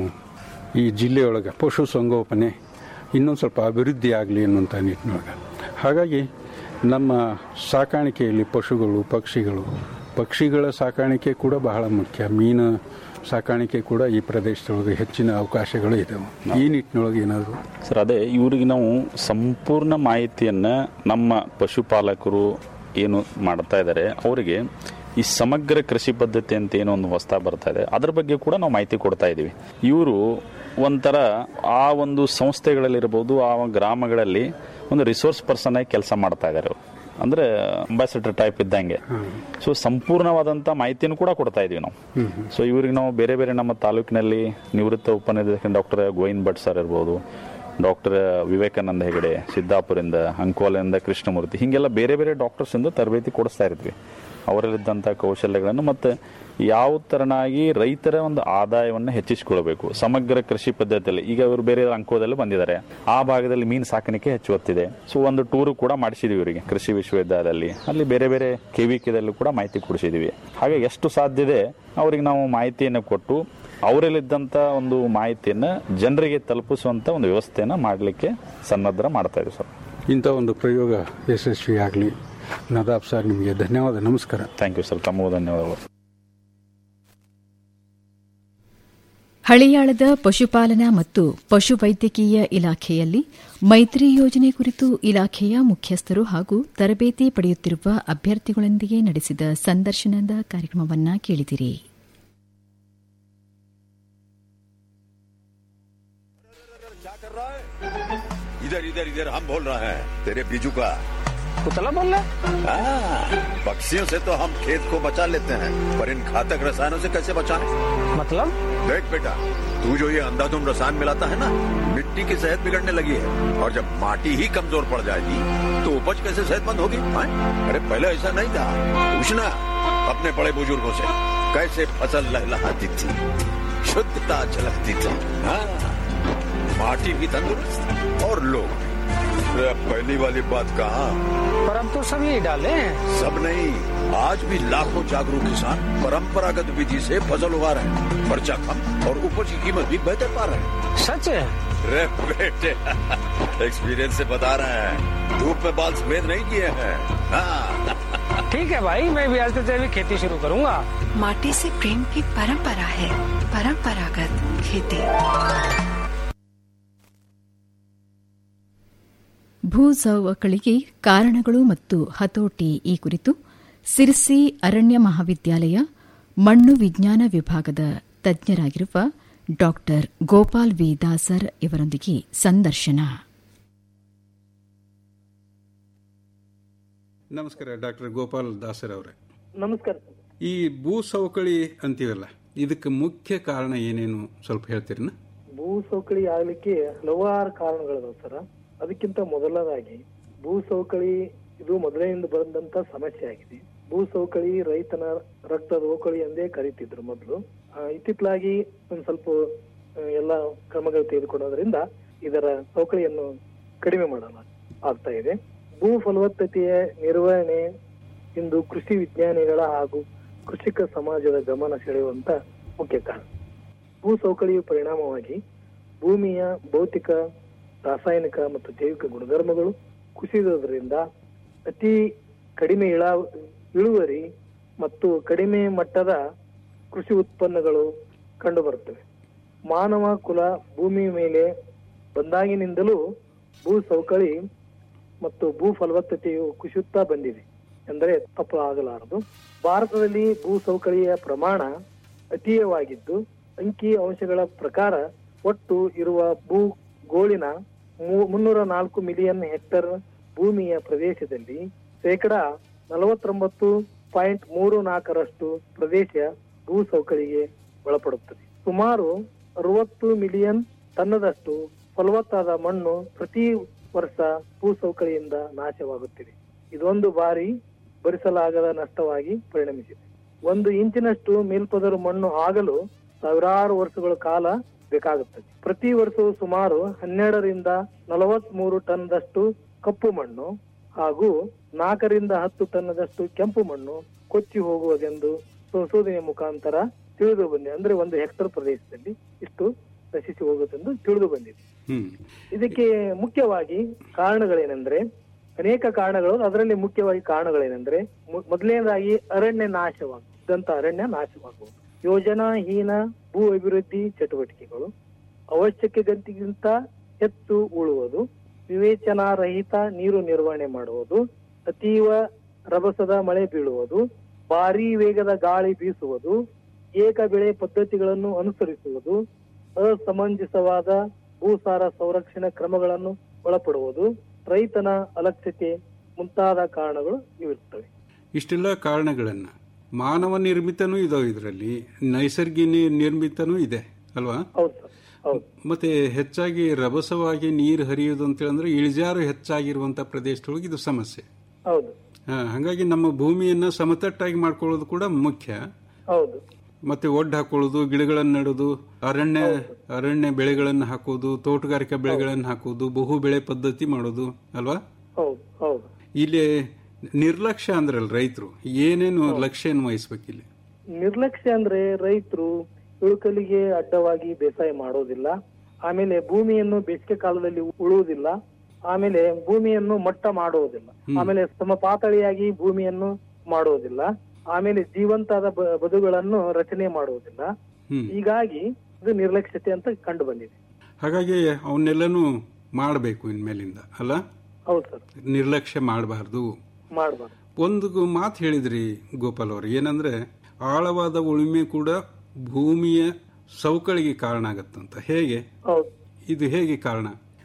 ಈ ಜಿಲ್ಲೆಯೊಳಗೆ ಪಶು ಸಂಗೋಪನೆ ಇನ್ನೊಂದು ಸ್ವಲ್ಪ ಅಭಿವೃದ್ಧಿ ಆಗಲಿ ಅನ್ನುವಂಥ ನಿಟ್ಟಿನೊಳಗೆ ಹಾಗಾಗಿ ನಮ್ಮ ಸಾಕಾಣಿಕೆಯಲ್ಲಿ ಪಶುಗಳು ಪಕ್ಷಿಗಳು ಪಕ್ಷಿಗಳ ಸಾಕಾಣಿಕೆ ಕೂಡ ಬಹಳ ಮುಖ್ಯ ಮೀನು ಸಾಕಾಣಿಕೆ ಕೂಡ ಈ ಪ್ರದೇಶದೊಳಗೆ ಹೆಚ್ಚಿನ ಅವಕಾಶಗಳು ಇದಾವೆ ಈ ನಿಟ್ಟಿನೊಳಗೆ ಏನಾದರೂ ಸರ್ ಅದೇ ಇವ್ರಿಗೆ ನಾವು ಸಂಪೂರ್ಣ ಮಾಹಿತಿಯನ್ನು ನಮ್ಮ ಪಶುಪಾಲಕರು ಏನು ಮಾಡ್ತಾ ಇದ್ದಾರೆ ಅವರಿಗೆ ಈ ಸಮಗ್ರ ಕೃಷಿ ಪದ್ಧತಿ ಅಂತ ಏನೋ ಒಂದು ಹೊಸ್ತಾ ಬರ್ತಾ ಇದೆ ಅದ್ರ ಬಗ್ಗೆ ಕೂಡ ನಾವು ಮಾಹಿತಿ ಕೊಡ್ತಾ ಇದ್ದೀವಿ ಇವರು ಒಂಥರ ಆ ಒಂದು ಸಂಸ್ಥೆಗಳಲ್ಲಿರ್ಬೋದು ಆ ಗ್ರಾಮಗಳಲ್ಲಿ ಒಂದು ರಿಸೋರ್ಸ್ ಪರ್ಸನ್ ಆಗಿ ಕೆಲಸ ಮಾಡ್ತಾ ಇದ್ದಾರೆ ಅವರು ಅಂದ್ರೆ ಅಂಬಾಸಿಡರ್ ಟೈಪ್ ಇದ್ದಂಗೆ ಸೊ ಸಂಪೂರ್ಣವಾದಂತ ಮಾಹಿತಿಯನ್ನು ಕೂಡ ಕೊಡ್ತಾ ಇದೀವಿ ನಾವು ಸೊ ಇವ್ರಿಗೆ ನಾವು ಬೇರೆ ಬೇರೆ ನಮ್ಮ ತಾಲೂಕಿನಲ್ಲಿ ನಿವೃತ್ತ ಉಪನಿರ್ದೇಶಕ ಡಾಕ್ಟರ್ ಗೋವಿಂದ್ ಭಟ್ ಸರ್ ಇರ್ಬೋದು ಡಾಕ್ಟರ್ ವಿವೇಕಾನಂದ ಹೆಗಡೆ ಸಿದ್ದಾಪುರಿಂದ ಅಂಕೋಲಿಂದ ಕೃಷ್ಣಮೂರ್ತಿ ಹೀಗೆಲ್ಲ ಬೇರೆ ಬೇರೆ ಡಾಕ್ಟರ್ಸ್ ಇಂದ ತರಬೇತಿ ಕೊಡಿಸ್ತಾ ಇರ್ತೀವಿ ಅವರಲ್ಲಿದ್ದಂಥ ಕೌಶಲ್ಯಗಳನ್ನು ಮತ್ತು ಯಾವ ತರನಾಗಿ ರೈತರ ಒಂದು ಆದಾಯವನ್ನು ಹೆಚ್ಚಿಸಿಕೊಳ್ಬೇಕು ಸಮಗ್ರ ಕೃಷಿ ಪದ್ಧತಿಯಲ್ಲಿ ಈಗ ಇವರು ಬೇರೆ ಅಂಕೋದಲ್ಲಿ ಬಂದಿದ್ದಾರೆ ಆ ಭಾಗದಲ್ಲಿ ಮೀನು ಸಾಕಾಣಿಕೆ ಹೆಚ್ಚು ಒತ್ತಿದೆ ಸೊ ಒಂದು ಟೂರು ಕೂಡ ಮಾಡಿಸಿದೀವಿ ಇವರಿಗೆ ಕೃಷಿ ವಿಶ್ವವಿದ್ಯಾಲಯದಲ್ಲಿ ಅಲ್ಲಿ ಬೇರೆ ಬೇರೆ ಕೆವಿಕೆದಲ್ಲೂ ಕೂಡ ಮಾಹಿತಿ ಕೊಡಿಸಿದೀವಿ ಹಾಗೆ ಎಷ್ಟು ಸಾಧ್ಯ ಇದೆ ಅವರಿಗೆ ನಾವು ಮಾಹಿತಿಯನ್ನು ಕೊಟ್ಟು ಅವರಲ್ಲಿದ್ದಂಥ ಒಂದು ಮಾಹಿತಿಯನ್ನು ಜನರಿಗೆ ತಲುಪಿಸುವಂಥ ಒಂದು ವ್ಯವಸ್ಥೆಯನ್ನು ಮಾಡಲಿಕ್ಕೆ ಸನ್ನದ್ಧ ಮಾಡ್ತಾ ಇದ್ದೀವಿ ಸರ್ ಇಂಥ ಒಂದು ಪ್ರಯೋಗ ಯಶಸ್ವಿ ಆಗಲಿ ನದಾಬ್ ಸರ್ ನಿಮಗೆ ಧನ್ಯವಾದ ನಮಸ್ಕಾರ ಥ್ಯಾಂಕ್ ಯು ಸರ್ ತಮಗೂ ಧನ್ಯವಾದಗಳು ಹಳಿಯಾಳದ ಪಶುಪಾಲನಾ ಮತ್ತು ಪಶುವೈದ್ಯಕೀಯ ಇಲಾಖೆಯಲ್ಲಿ ಮೈತ್ರಿ ಯೋಜನೆ ಕುರಿತು ಇಲಾಖೆಯ ಮುಖ್ಯಸ್ಥರು ಹಾಗೂ ತರಬೇತಿ ಪಡೆಯುತ್ತಿರುವ ಅಭ್ಯರ್ಥಿಗಳೊಂದಿಗೆ ನಡೆಸಿದ ಸಂದರ್ಶನದ ಕಾರ್ಯಕ್ರಮವನ್ನ ಕೇಳಿದಿರಿ इधर इधर इधर हम बोल रहे हैं तेरे बीजू का कुतला बोल रहा है हाँ, पक्षियों से तो हम खेत को बचा लेते हैं पर इन घातक रसायनों से कैसे बचाएं? मतलब देख बेटा तू जो ये अंधाधुंध रसायन मिलाता है ना मिट्टी की सेहत बिगड़ने लगी है और जब माटी ही कमजोर पड़ जाएगी तो उपज कैसे सेहतमंद होगी हाँ? अरे पहले ऐसा नहीं था पूछना अपने बड़े बुजुर्गों से कैसे फसल लहलहाती थी शुद्धता झलकती थी हाँ माटी भी तंदुरुस्त और लोग भी। अरे अब पहली वाली बात कहा पर अब तो सब यही डाले हैं सब नहीं आज भी लाखों जागरूक किसान परंपरागत विधि से फसल उगा रहे हैं खर्चा कम और उपज की कीमत भी बेहतर पा रहे हैं सच है रे बेटे एक्सपीरियंस से बता रहे हैं धूप में बाल सफेद नहीं किए हैं हाँ ठीक है भाई मैं भी आज से जैविक खेती शुरू करूंगा माटी से प्रेम की परंपरा है परंपरागत खेती ಭೂ ಸವಕಳಿಗೆ ಕಾರಣಗಳು ಮತ್ತು ಹತೋಟಿ ಈ ಕುರಿತು ಸಿರ್ಸಿ ಅರಣ್ಯ ಮಹಾವಿದ್ಯಾಲಯ ಮಣ್ಣು ವಿಜ್ಞಾನ ವಿಭಾಗದ ತಜ್ಞರಾಗಿರುವ ಡಾ ಗೋಪಾಲ್ ವಿ ದಾಸರ್ ಇವರೊಂದಿಗೆ ಸಂದರ್ಶನ ನಮಸ್ಕಾರ ಡಾಕ್ಟರ್ ಗೋಪಾಲ್ ದಾಸರ್ ಅವರೇ ನಮಸ್ಕಾರ ಈ ಭೂ ಸವಕಳಿ ಅಂತೀವಲ್ಲ ಇದಕ್ಕೆ ಮುಖ್ಯ ಕಾರಣ ಏನೇನು ಸ್ವಲ್ಪ ಹೇಳ್ತೀರನ ಭೂ ಸವಕಳಿ ಆಗ್ಲಿಕ್ಕೆ ಹಲವಾರು ಕಾರಣಗಳಿದಾವೆ ಸರ್ ಅದಕ್ಕಿಂತ ಮೊದಲದಾಗಿ ಭೂ ಸವಕಳಿ ಇದು ಮೊದಲಿನಿಂದ ಬಂದಂತ ಸಮಸ್ಯೆ ಆಗಿದೆ ಭೂ ಸವಕಳಿ ರೈತನ ರಕ್ತದ ಓಕಳಿ ಎಂದೇ ಕರೀತಿದ್ರು ಮೊದಲು ಇತ್ತಿತ್ತಲಾಗಿ ಒಂದ್ ಸ್ವಲ್ಪ ಆ, ಎಲ್ಲ ಕ್ರಮಗಳು ತೆಗೆದುಕೊಳ್ಳೋದ್ರಿಂದ ಇದರ ಸವಕಳಿಯನ್ನು ಕಡಿಮೆ ಮಾಡಲು ಆಗ್ತಾ ಇದೆ ಭೂ ಫಲವತ್ತತೆಯ ನಿರ್ವಹಣೆ ಇಂದು ಕೃಷಿ ವಿಜ್ಞಾನಿಗಳ ಹಾಗೂ ಕೃಷಿಕ ಸಮಾಜದ ಗಮನ ಸೆಳೆಯುವಂತ ಮುಖ್ಯ ಕಾರಣ ಭೂ ಸವಕಳಿಯ ಪರಿಣಾಮವಾಗಿ ಭೂಮಿಯ ಭೌತಿಕ ರಾಸಾಯನಿಕ ಮತ್ತು ಜೈವಿಕ ಗುಣಧರ್ಮಗಳು ಕುಸಿದುದರಿಂದ ಅತಿ ಕಡಿಮೆ ಇಳ ಇಳುವರಿ ಮತ್ತು ಕಡಿಮೆ ಮಟ್ಟದ ಕೃಷಿ ಉತ್ಪನ್ನಗಳು ಕಂಡುಬರುತ್ತವೆ ಮಾನವ ಕುಲ ಭೂಮಿ ಮೇಲೆ ಬಂದಾಗಿನಿಂದಲೂ ಭೂ ಸವಕಳಿ ಮತ್ತು ಭೂ ಫಲವತ್ತತೆಯು ಕುಸಿಯುತ್ತಾ ಬಂದಿದೆ ಎಂದರೆ ತಪ್ಪು ಆಗಲಾರದು ಭಾರತದಲ್ಲಿ ಭೂ ಸವಕಳಿಯ ಪ್ರಮಾಣ ಅತೀಯವಾಗಿದ್ದು ಅಂಕಿ ಅಂಶಗಳ ಪ್ರಕಾರ ಒಟ್ಟು ಇರುವ ಭೂಗೋಳಿನ ಮೂ- ಮುನ್ನೂರ ನಾಲ್ಕು ಮಿಲಿಯನ್ ಹೆಕ್ಟರ್ ಭೂಮಿಯ ಪ್ರದೇಶದಲ್ಲಿ ಶೇಕಡ ನಲವತ್ತೊಂಬತ್ತು ಪಾಯಿಂಟ್ ಮೂರು ನಾಲ್ಕರಷ್ಟು ಪ್ರದೇಶ ಭೂ ಸವಕಳಿಗೆ ಒಳಪಡುತ್ತದೆ ಸುಮಾರು ಅರವತ್ತು ಮಿಲಿಯನ್ ಟನ್ನದಷ್ಟು ಫಲವತ್ತಾದ ಮಣ್ಣು ಪ್ರತಿ ವರ್ಷ ಭೂ ಸವಕಳಿಯಿಂದ ನಾಶವಾಗುತ್ತಿದೆ ಇದೊಂದು ಬಾರಿ ಭರಿಸಲಾಗದ ನಷ್ಟವಾಗಿ ಪರಿಣಮಿಸಿದೆ ಒಂದು ಇಂಚಿನಷ್ಟು ಮೇಲ್ಪದರು ಮಣ್ಣು ಆಗಲು ಸಾವಿರಾರು ವರ್ಷಗಳ ಕಾಲ ಬೇಕಾಗುತ್ತದೆ ಪ್ರತಿ ವರ್ಷವೂ ಸುಮಾರು ಹನ್ನೆರಡರಿಂದ ನಲವತ್ತ್ ಮೂರು ಟನ್ದಷ್ಟು ಕಪ್ಪು ಮಣ್ಣು ಹಾಗೂ ನಾಲ್ಕರಿಂದ ಹತ್ತು ಟನ್ನದಷ್ಟು ಕೆಂಪು ಮಣ್ಣು ಕೊಚ್ಚಿ ಹೋಗುವುದೆಂದು ಸಂಶೋಧನೆಯ ಮುಖಾಂತರ ತಿಳಿದು ಬಂದಿದೆ ಅಂದ್ರೆ ಒಂದು ಹೆಕ್ಟರ್ ಪ್ರದೇಶದಲ್ಲಿ ಇಷ್ಟು ನಶಿಸಿ ಹೋಗುವುದೆಂದು ತಿಳಿದು ಬಂದಿದೆ ಹ್ಮ್ ಇದಕ್ಕೆ ಮುಖ್ಯವಾಗಿ ಕಾರಣಗಳೇನೆಂದ್ರೆ ಅನೇಕ ಕಾರಣಗಳು ಅದರಲ್ಲಿ ಮುಖ್ಯವಾಗಿ ಕಾರಣಗಳೇನೆಂದ್ರೆ ಮು- ಮೊದಲನೇದಾಗಿ ಅರಣ್ಯ ನಾಶವಾಗುವಂತ ಅರಣ್ಯ ನಾಶವಾಗುವುದು ಯೋಜನಾಹೀನ ಭೂ ಅಭಿವೃದ್ಧಿ ಚಟುವಟಿಕೆಗಳು ಅವಶ್ಯಕತೆಗಿಂತ ಹೆಚ್ಚು ಉಳುವುದು ವಿವೇಚನಾರಹಿತ ನೀರು ನಿರ್ವಹಣೆ ಮಾಡುವುದು ಅತೀವ ರಭಸದ ಮಳೆ ಬೀಳುವುದು ಭಾರೀ ವೇಗದ ಗಾಳಿ ಬೀಸುವುದು ಏಕ ಬೆಳೆ ಪದ್ಧತಿಗಳನ್ನು ಅನುಸರಿಸುವುದು ಅಸಮಂಜಸವಾದ ಭೂಸಾರ ಸಂರಕ್ಷಣಾ ಕ್ರಮಗಳನ್ನು ಒಳಪಡುವುದು ರೈತನ ಅಲಕ್ಷ್ಯತೆ ಮುಂತಾದ ಕಾರಣಗಳು ಇವಿರ್ತವೆ ಇಷ್ಟೆಲ್ಲ ಕಾರಣಗಳನ್ನ ಮಾನವ ನಿರ್ಮಿತನೂ ಇದಾವೆ ಇದರಲ್ಲಿ ನೈಸರ್ಗಿಕ ನಿರ್ಮಿತನೂ ಇದೆ ಅಲ್ವಾ ಹೌದು ಸರ್ ಹೌದು ಮತ್ತೆ ಹೆಚ್ಚಾಗಿ ರಭಸವಾಗಿ ನೀರು ಹರಿಯುವುದು ಅಂತ ಹೇಳಿದ್ರೆ ಇಳಿಜಾರು ಹೆಚ್ಚಾಗಿರುವಂತ ಪ್ರದೇಶದೊಳಗೆ ಇದು ಸಮಸ್ಯೆ ಹೌದು ಹಾ, ಹಾಗಾಗಿ ನಮ್ಮ ಭೂಮಿಯನ್ನ ಸಮತಟ್ಟಾಗಿ ಮಾಡ್ಕೊಳ್ಳೋದು ಕೂಡ ಮುಖ್ಯ ಹೌದು ಮತ್ತೆ ಒಡ್ಡು ಹಾಕೊಳ್ಳೋದು ಗಿಡಗಳನ್ನು ನೆಡೋದು ಅರಣ್ಯ ಅರಣ್ಯ ಬೆಳೆಗಳನ್ನು ಹಾಕೋದು ತೋಟಗಾರಿಕಾ ಬೆಳೆಗಳನ್ನು ಹಾಕೋದು ಬಹು ಬೆಳೆ ಪದ್ಧತಿ ಮಾಡೋದು ಅಲ್ವಾ ಹೌದು ಹೌದು ಇಲ್ಲಿ ನಿರ್ಲಕ್ಷ್ಯ ಅಂದ್ರಲ್ಲ ರೈತರು ಏನೇನು ಲಕ್ಷ್ಯವನ್ನು ವಹಿಸ್ಬೇಕು ಇಲ್ಲಿ ನಿರ್ಲಕ್ಷ್ಯ ಅಂದ್ರೆ ರೈತರು ಇಳುಕಲಿಗೆ ಅಡ್ಡವಾಗಿ ಬೇಸಾಯ ಮಾಡೋದಿಲ್ಲ ಆಮೇಲೆ ಭೂಮಿಯನ್ನು ಬೇಸಿಗೆ ಕಾಲದಲ್ಲಿ ಉಳುವುದಿಲ್ಲ ಆಮೇಲೆ ಭೂಮಿಯನ್ನು ಮಟ್ಟ ಮಾಡುವುದಿಲ್ಲ ಆಮೇಲೆ ಸಮಪಾತಳಿಯಾಗಿ ಭೂಮಿಯನ್ನು ಮಾಡುವುದಿಲ್ಲ ಆಮೇಲೆ ಜೀವಂತಾದ ಬ- ಬದುಗಳನ್ನು ರಚನೆ ಮಾಡುವುದಿಲ್ಲ ಹ್ಮ್ ಹೀಗಾಗಿ ಇದು ನಿರ್ಲಕ್ಷ್ಯತೆ ಅಂತ ಕಂಡು ಬಂದಿದೆ ಹಾಗಾಗಿ ಅವನ್ನೆಲ್ಲನೂ ಮಾಡಬೇಕು ಇನ್ಮೇಲಿಂದ ಅಲ್ಲ ಹೌದು ಸರ್ ನಿರ್ಲಕ್ಷ್ಯ ಮಾಡಬಾರ್ದು ಮಾಡಬಾರ್ದು ಒಂದು ಮಾತು ಹೇಳಿದ್ರಿ ಗೋಪಾಲ್ ಅವರು ಏನಂದ್ರೆ ಆಳವಾದ ಉಳುಮೆ ಕೂಡ ಭೂಮಿಯ ಸವಕಳಿಗೆ ಕಾರಣ ಆಗತ್ತಂತ ಹೇಗೆ ಹೌದು ಇದು ಹೇಗೆ ಕಾರಣ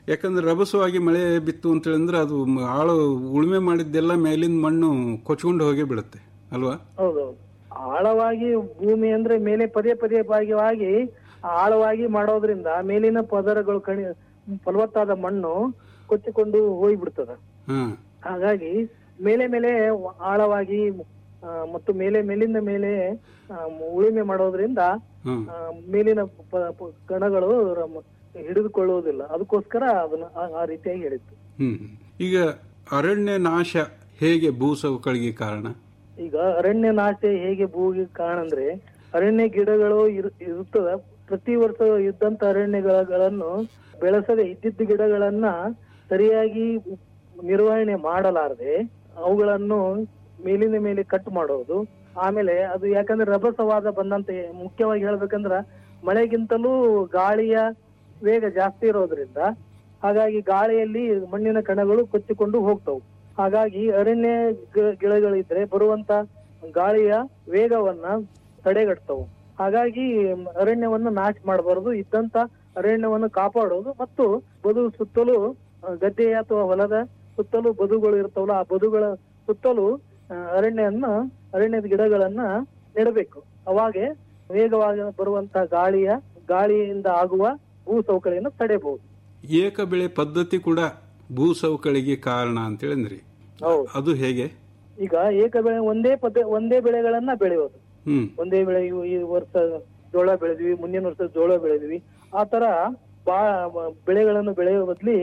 ಯಾಕಂದ್ರೆ ರಭಸವಾಗಿ ಮಳೆ ಬಿತ್ತು ಅಂತ ಹೇಳಿದ್ರೆ ಅದು ಮ- ಆಳು ಉಳುಮೆ ಮಾಡಿದ್ದೆಲ್ಲ ಮೇಲಿನ ಮಣ್ಣು ಕೊಚ್ಕೊಂಡು ಹೋಗಿ ಬಿಡುತ್ತೆ ಅಲ್ವಾ ಹೌದೌದು ಆಳವಾಗಿ ಭೂಮಿ ಅಂದ್ರೆ ಮೇಲೆ ಪದೇ ಪದೇ ಭಾಗವಾಗಿ ಆಳವಾಗಿ ಮಾಡೋದ್ರಿಂದ ಮೇಲಿನ ಪದರಗಳು ಕಣಿ ಫಲವತ್ತಾದ ಮಣ್ಣು ಕೊಚ್ಚಿಕೊಂಡು ಹೋಗ್ಬಿಡ್ತದ ಹಾ ಹಾಗಾಗಿ ಮೇಲೆ ಮೇಲೆ ಆಳವಾಗಿ ಆ, ಮತ್ತು ಮೇಲೆ ಮೇಲಿಂದ ಮೇಲೆ ಆ, ಉಳುಮೆ ಮಾಡೋದ್ರಿಂದ ಹ್ಮ್ ಆ, ಮೇಲಿನ ಪ- ಪ- ಕಣಗಳು ರಮ- ಹಿಡಿದುಕೊಳ್ಳುವುದಿಲ್ಲ ಅದಕ್ಕೋಸ್ಕರ ಅದನ್ನ ಆ- ಆ ರೀತಿಯಾಗಿ ಹೇಳಿತ್ತು ಹ್ಮ್ ಈಗ ಅರಣ್ಯ ನಾಶ ಹೇಗೆ ಭೂಸವಕಳಿಗೆ ಕಾರಣ ಈಗ ಅರಣ್ಯ ನಾಶ ಹೇಗೆ ಭೂಗೆ ಕಾರಣ ಅಂದ್ರೆ ಅರಣ್ಯ ಗಿಡಗಳು ಇರು- ಇರುತ್ತದ ಪ್ರತಿ ವರ್ಷ ಇದ್ದಂತ ಅರಣ್ಯಗಳನ್ನು ಬೆಳೆಸದೆ ಇದ್ದಿದ್ದ ಗಿಡಗಳನ್ನ ಸರಿಯಾಗಿ ನಿರ್ವಹಣೆ ಮಾಡಲಾರದೆ ಅವುಗಳನ್ನು ಮೇಲಿನ ಮೇಲೆ ಕಟ್ ಮಾಡೋದು ಆಮೇಲೆ ಅದು ಯಾಕಂದ್ರೆ ರಭಸವಾದ ಬಂದಂತೆ ಮುಖ್ಯವಾಗಿ ಹೇಳ್ಬೇಕಂದ್ರ ಮಳೆಗಿಂತಲೂ ಗಾಳಿಯ ವೇಗ ಜಾಸ್ತಿ ಇರೋದ್ರಿಂದ ಹಾಗಾಗಿ ಗಾಳಿಯಲ್ಲಿ ಮಣ್ಣಿನ ಕಣಗಳು ಕೊಚ್ಚಿಕೊಂಡು ಹೋಗ್ತವು ಹಾಗಾಗಿ ಅರಣ್ಯ ಗಿ- ಗಿಡಗಳಿದ್ರೆ ಬರುವಂತ ಗಾಳಿಯ ವೇಗವನ್ನ ತಡೆಗಟ್ತವು ಹಾಗಾಗಿ ಅರಣ್ಯವನ್ನ ನಾಶ ಮಾಡಬಾರದು ಇದ್ದಂತ ಅರಣ್ಯವನ್ನು ಕಾಪಾಡೋದು ಮತ್ತು ಬದು ಸುತ್ತಲೂ ಆ, ಗದ್ದೆ ಅಥವಾ ಹೊಲದ ಸುತ್ತಲೂ ಬದುಗಳು ಇರ್ತಾವಲ್ಲ ಆ ಬದುಗಳ ಸುತ್ತಲೂ ಆ, ಅರಣ್ಯನ್ನ ಅರಣ್ಯದ ಗಿಡಗಳನ್ನ ನೆಡಬೇಕು ಅವಾಗೆ ವೇಗವಾಗಿ ಬರುವಂತ ಗಾಳಿಯ ಗಾಳಿಯಿಂದ ಆಗುವ ಭೂ ಸೌಕರ್ಯನ ತಡೆಬಹುದು ಏಕ ಬೆಳೆ ಪದ್ಧತಿ ಕೂಡ ಭೂಸವಕಳಿಗೆ ಕಾರಣ ಅಂತ ಹೇಳಿದ್ರಿ ಹೌದು ಅದು ಹೇಗೆ ಈಗ ಏಕ ಬೆಳೆ ಒಂದೇ ಪದ್ಧ ಒಂದೇ ಬೆಳೆಗಳನ್ನ ಬೆಳೆಯೋದು ಹ್ಮ್ ಒಂದೇ ಬೆಳೆ ಇವು- ಈ ವರ್ಷ ಜೋಳ ಬೆಳೆದ್ವಿ ಮುಂದಿನ ವರ್ಷ ಜೋಳ ಬೆಳೆದ್ವಿ ಆ ತರ ಬಾ ಬೆಳೆಗಳನ್ನು ಬೆಳೆಯುವ ಬದ್ಲಿ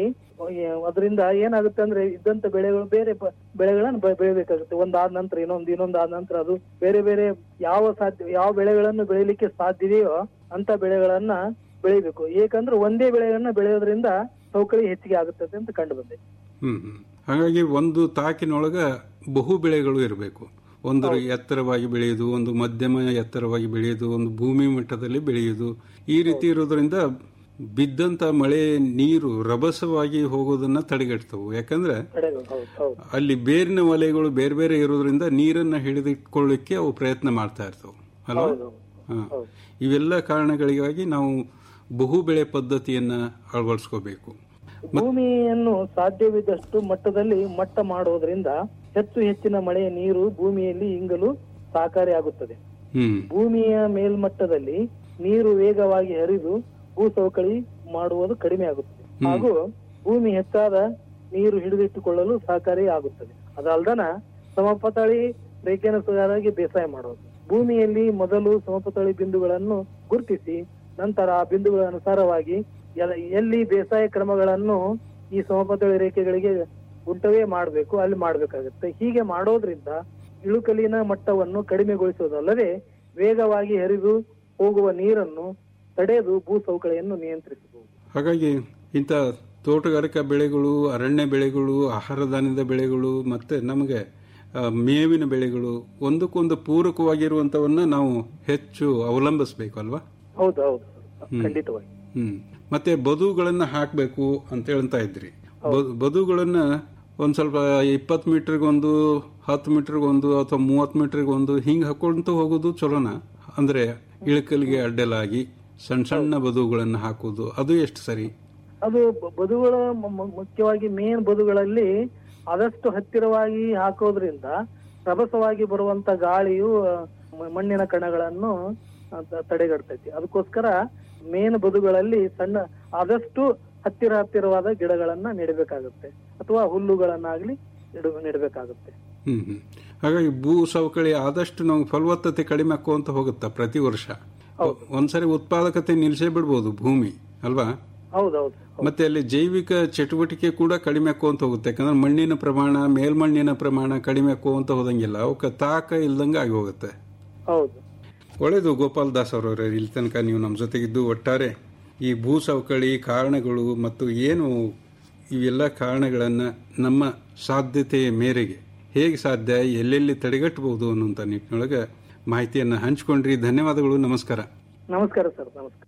ಅದರಿಂದ ಏನಾಗುತ್ತೆ ಅಂದ್ರೆ ಇದ್ದಂತ ಬೆಳೆಗಳು ಬೇರೆ ಬ- ಬೆಳೆಗಳನ್ನ ಬೆ- ಬೆಳಿಬೇಕಾಗುತ್ತೆ ಒಂದಾದ ನಂತರ ಇನ್ನೊಂದು ಇನ್ನೊಂದಾದ ನಂತರ ಅದು ಬೇರೆ ಬೇರೆ ಯಾವ ಸಾಧ್ಯ ಯಾವ ಬೆಳೆಗಳನ್ನು ಬೆಳಿಲಿಕ್ಕೆ ಸಾಧ್ಯದೆಯೋ ಅಂತ ಬೆಳೆಗಳನ್ನ ಬೆಳಿಬೇಕು ಏಕಂದ್ರೆ ಒಂದೇ ಬೆಳೆಗಳನ್ನ ಬೆಳೆಯೋದ್ರಿಂದ ಸೌಕಳಿ ಹೆಚ್ಚಿಗೆ ಆಗುತ್ತದೆ ಅಂತ ಕಂಡು ಬಂದಿದೆ ಹ್ಮ್ ಹ್ಮ್. ಹಾಗಾಗಿ ಒಂದು ತಾಕಿನೊಳಗ ಬಹು ಬೆಳೆಗಳು ಇರಬೇಕು ಒಂದು ಎತ್ತರವಾಗಿ ಬೆಳೆಯುವುದು ಒಂದು ಮಧ್ಯಮ ಎತ್ತರವಾಗಿ ಬೆಳೆಯುವುದು ಒಂದು ಭೂಮಿ ಮಟ್ಟದಲ್ಲಿ ಬೆಳೆಯುವುದು ಈ ರೀತಿ ಇರೋದ್ರಿಂದ ಬಿದ್ದಂತ ಮಳೆ ನೀರು ರಭಸವಾಗಿ ಹೋಗೋದನ್ನ ತಡೆಗಟ್ತವು ಯಾಕಂದ್ರೆ ಕಡೆಗಳು ಹೌದು ಹೌದು ಅಲ್ಲಿ ಬೇರಿನ ವಲಯಗಳು ಬೇರೆ ಬೇರೆ ಇರೋದ್ರಿಂದ ನೀರನ್ನ ಹಿಡಿದಿಟ್ಕೊಳ್ಳಿಕ್ಕೆ ಅವು ಪ್ರಯತ್ನ ಮಾಡ್ತಾ ಇರ್ತವೆ ಅಲ್ವಾ ಹೌದು ಹಾ. ಇವೆಲ್ಲ ಕಾರಣಗಳಿಗಾಗಿ ನಾವು ಬಹು ಬೆಳೆ ಪದ್ಧತಿಯನ್ನ ಅಳವಡಿಸ್ಕೋಬೇಕು ಭೂಮಿಯನ್ನು ಸಾಧ್ಯವಿದ್ದಷ್ಟು ಮಟ್ಟದಲ್ಲಿ ಮಟ್ಟ ಮಾಡೋದ್ರಿಂದ ಹೆಚ್ಚು ಹೆಚ್ಚಿನ ಮಳೆಯ ನೀರು ಭೂಮಿಯಲ್ಲಿ ಇಂಗಲು ಸಹಕಾರಿಯಾಗುತ್ತದೆ ಹ್ಮ್ ಭೂಮಿಯ ಮೇಲ್ಮಟ್ಟದಲ್ಲಿ ನೀರು ವೇಗವಾಗಿ ಹರಿದು ಭೂ ಸವಕಳಿ ಮಾಡುವುದು ಕಡಿಮೆ ಆಗುತ್ತದೆ ಹಾಗೂ ಭೂಮಿ ಹೆಚ್ಚಾದ ನೀರು ಹಿಡಿದಿಟ್ಟುಕೊಳ್ಳಲು ಸಹಕಾರಿ ಆಗುತ್ತದೆ ಅದಲ್ದನ ಸಮಪತಳಿ ರೇಖಾನುಸಾರವಾಗಿ ಬೇಸಾಯ ಮಾಡೋದು ಭೂಮಿಯಲ್ಲಿ ಮೊದಲು ಸಮಪತಳಿ ಬಿಂದುಗಳನ್ನು ಗುರುತಿಸಿ ನಂತರ ಆ ಬಿಂದುಗಳ ಅನುಸಾರವಾಗಿ ಎಲ- ಎಲ್ಲಿ ಬೇಸಾಯ ಕ್ರಮಗಳನ್ನು ಈ ಸಮಪತಳಿ ರೇಖೆಗಳಿಗೆ ಉಂಟವೇ ಮಾಡಬೇಕು ಅಲ್ಲಿ ಮಾಡಬೇಕಾಗುತ್ತೆ ಹೀಗೆ ಮಾಡೋದ್ರಿಂದ ಇಳುಕಲಿನ ಮಟ್ಟವನ್ನು ಕಡಿಮೆಗೊಳಿಸುವುದಲ್ಲದೆ ವೇಗವಾಗಿ ಹರಿದು ಹೋಗುವ ನೀರನ್ನು ತಡೆದು ಭೂ ಸವಕಳಿಯನ್ನು ನಿಯಂತ್ರಿಸಬಹುದು ಹಾಗಾಗಿ ಇಂಥ ತೋಟಗಾರಿಕಾ ಬೆಳೆಗಳು ಅರಣ್ಯ ಬೆಳೆಗಳು ಆಹಾರ ಧಾನ್ಯದ ಬೆಳೆಗಳು ಮತ್ತೆ ನಮಗೆ ಆ, ಮೇವಿನ ಬೆಳೆಗಳು ಒಂದಕ್ಕೊಂದು ಪೂರಕವಾಗಿರುವಂತವನ್ನ ನಾವು ಹೆಚ್ಚು ಅವಲಂಬಿಸಬೇಕು ಅಲ್ವಾ ಹೌದು ಹೌದು ಖಂಡಿತವಾಗಿ ಹ್ಮ್ ಮತ್ತೆ ಬದುಗಳನ್ನ ಹಾಕಬೇಕು ಅಂತ ಹೇಳ್ತಾ ಇದ್ರಿ ಬದು- ಬದುಗಳನ್ನ ಒಂದ್ ಸ್ವಲ್ಪ ಇಪ್ಪತ್ತು ಮೀಟರ್ಗೊಂದು ಹತ್ತು ಮೀಟರ್ಗೊಂದು ಅಥವಾ ಮೂವತ್ತು ಮೀಟರ್ಗೊಂದು ಹಿಂಗ್ ಹಾಕೊಂತ ಹೋಗೋದು ಚಲೋನ ಅಂದ್ರೆ ಇಳಕಲಿಗೆ ಅಡ್ಡಲಾಗಿ ಸಣ್ಣ ಸಣ್ಣ ಬದುಗಳನ್ನ ಹಾಕೋದು ಅದು ಎಷ್ಟು ಸರಿ ಅದು ಬ- ಬದುಗಳ ಮ- ಮ- ಮುಖ್ಯವಾಗಿ ಮೇನ್ ಬದುಗಳಲ್ಲಿ ಆದಷ್ಟು ಹತ್ತಿರವಾಗಿ ಹಾಕೋದ್ರಿಂದ ರಭಸವಾಗಿ ಬರುವಂತ ಗಾಳಿಯು ಆ, ಮ- ಮಣ್ಣಿನ ಕಣಗಳನ್ನು ಆ, ತ- ತಡೆಗಟ್ತೈತಿ ಅದಕ್ಕೋಸ್ಕರ ಮೇನ್ ಬದುಗಳಲ್ಲಿ ಸಣ್ಣ ಆದಷ್ಟು ಹತ್ತಿರ ಹತ್ತಿರವಾದ ಗಿಡಗಳನ್ನ ನೆಡಬೇಕಾಗುತ್ತೆ ಅಥವಾ ಹುಲ್ಲುಗಳನ್ನಾಗ್ಲಿ ನೆಡ ನೆಡಬೇಕಾಗುತ್ತೆ ಹ್ಮ್ ಹ್ಮ್ ಹಾಗಾಗಿ ಭೂ ಸವಕಳಿ ಆದಷ್ಟು ನಾವು ಫಲವತ್ತತೆ ಕಡಿಮೆ ಆಕ್ಕೊಂತ ಹೋಗುತ್ತಾ ಪ್ರತಿ ವರ್ಷ ಒಂದ್ಸರಿ ಉತ್ಪಾದಕತೆ ನಿಲ್ಸೇ ಬಿಡ್ಬೋದು ಭೂಮಿ ಅಲ್ವಾ ಹೌದೌದು ಮತ್ತೆ ಅಲ್ಲಿ ಜೈವಿಕ ಚಟುವಟಿಕೆ ಕೂಡ ಕಡಿಮೆ ಆಕ್ಕೊಂತ ಹೋಗುತ್ತೆ ಯಾಕಂದ್ರೆ ಮಣ್ಣಿನ ಪ್ರಮಾಣ ಮೇಲ್ಮಣ್ಣಿನ ಪ್ರಮಾಣ ಕಡಿಮೆ ಆಕ್ಕೊಂತ ಹೋದಂಗಿಲ್ಲ ಅವಕ್ಕೆ ತಾಕ ಇಲ್ದಂಗ ಆಗಿ ಹೋಗುತ್ತೆ ಹೌದು ಒಳ್ಳೇದು ಗೋಪಾಲ್ ದಾಸ್ ಅವರವರೇ ಇಲ್ಲಿ ತನಕ ನೀವು ನಮ್ಮ ಜೊತೆಗಿದ್ದು ಒಟ್ಟಾರೆ ಈ ಭೂ ಸವಕಳಿ ಕಾರಣಗಳು ಮತ್ತು ಏನು ಇವೆಲ್ಲ ಕಾರಣಗಳನ್ನು ನಮ್ಮ ಸಾಧ್ಯತೆಯ ಮೇರೆಗೆ ಹೇಗೆ ಸಾಧ್ಯ ಎಲ್ಲೆಲ್ಲಿ ತಡೆಗಟ್ಟಬಹುದು ಅನ್ನುವಂಥ ನಿಟ್ಟಿನೊಳಗೆ ಮಾಹಿತಿಯನ್ನು ಹಂಚಿಕೊಂಡ್ರಿ ಧನ್ಯವಾದಗಳು ನಮಸ್ಕಾರ ನಮಸ್ಕಾರ ಸರ್ ನಮಸ್ಕಾರ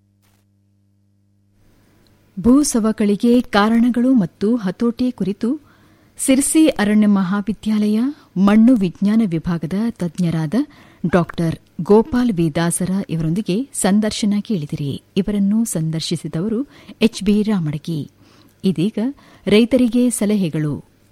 ಭೂ ಸವಕಳಿಗೆ ಕಾರಣಗಳು ಮತ್ತು ಹತೋಟಿ ಕುರಿತು ಸಿರ್ಸಿ ಅರಣ್ಯ ಮಹಾವಿದ್ಯಾಲಯ ಮಣ್ಣು ವಿಜ್ಞಾನ ವಿಭಾಗದ ತಜ್ಞರಾದ ಡಾ ಗೋಪಾಲ್ ವಿ ದಾಸರ ಇವರೊಂದಿಗೆ ಸಂದರ್ಶನ ಕೇಳಿದಿರಿ ಇವರನ್ನು ಸಂದರ್ಶಿಸಿದವರು ಎಚ್ ಬಿ ರಾಮಡಗಿ ಇದೀಗ ರೈತರಿಗೆ ಸಲಹೆಗಳು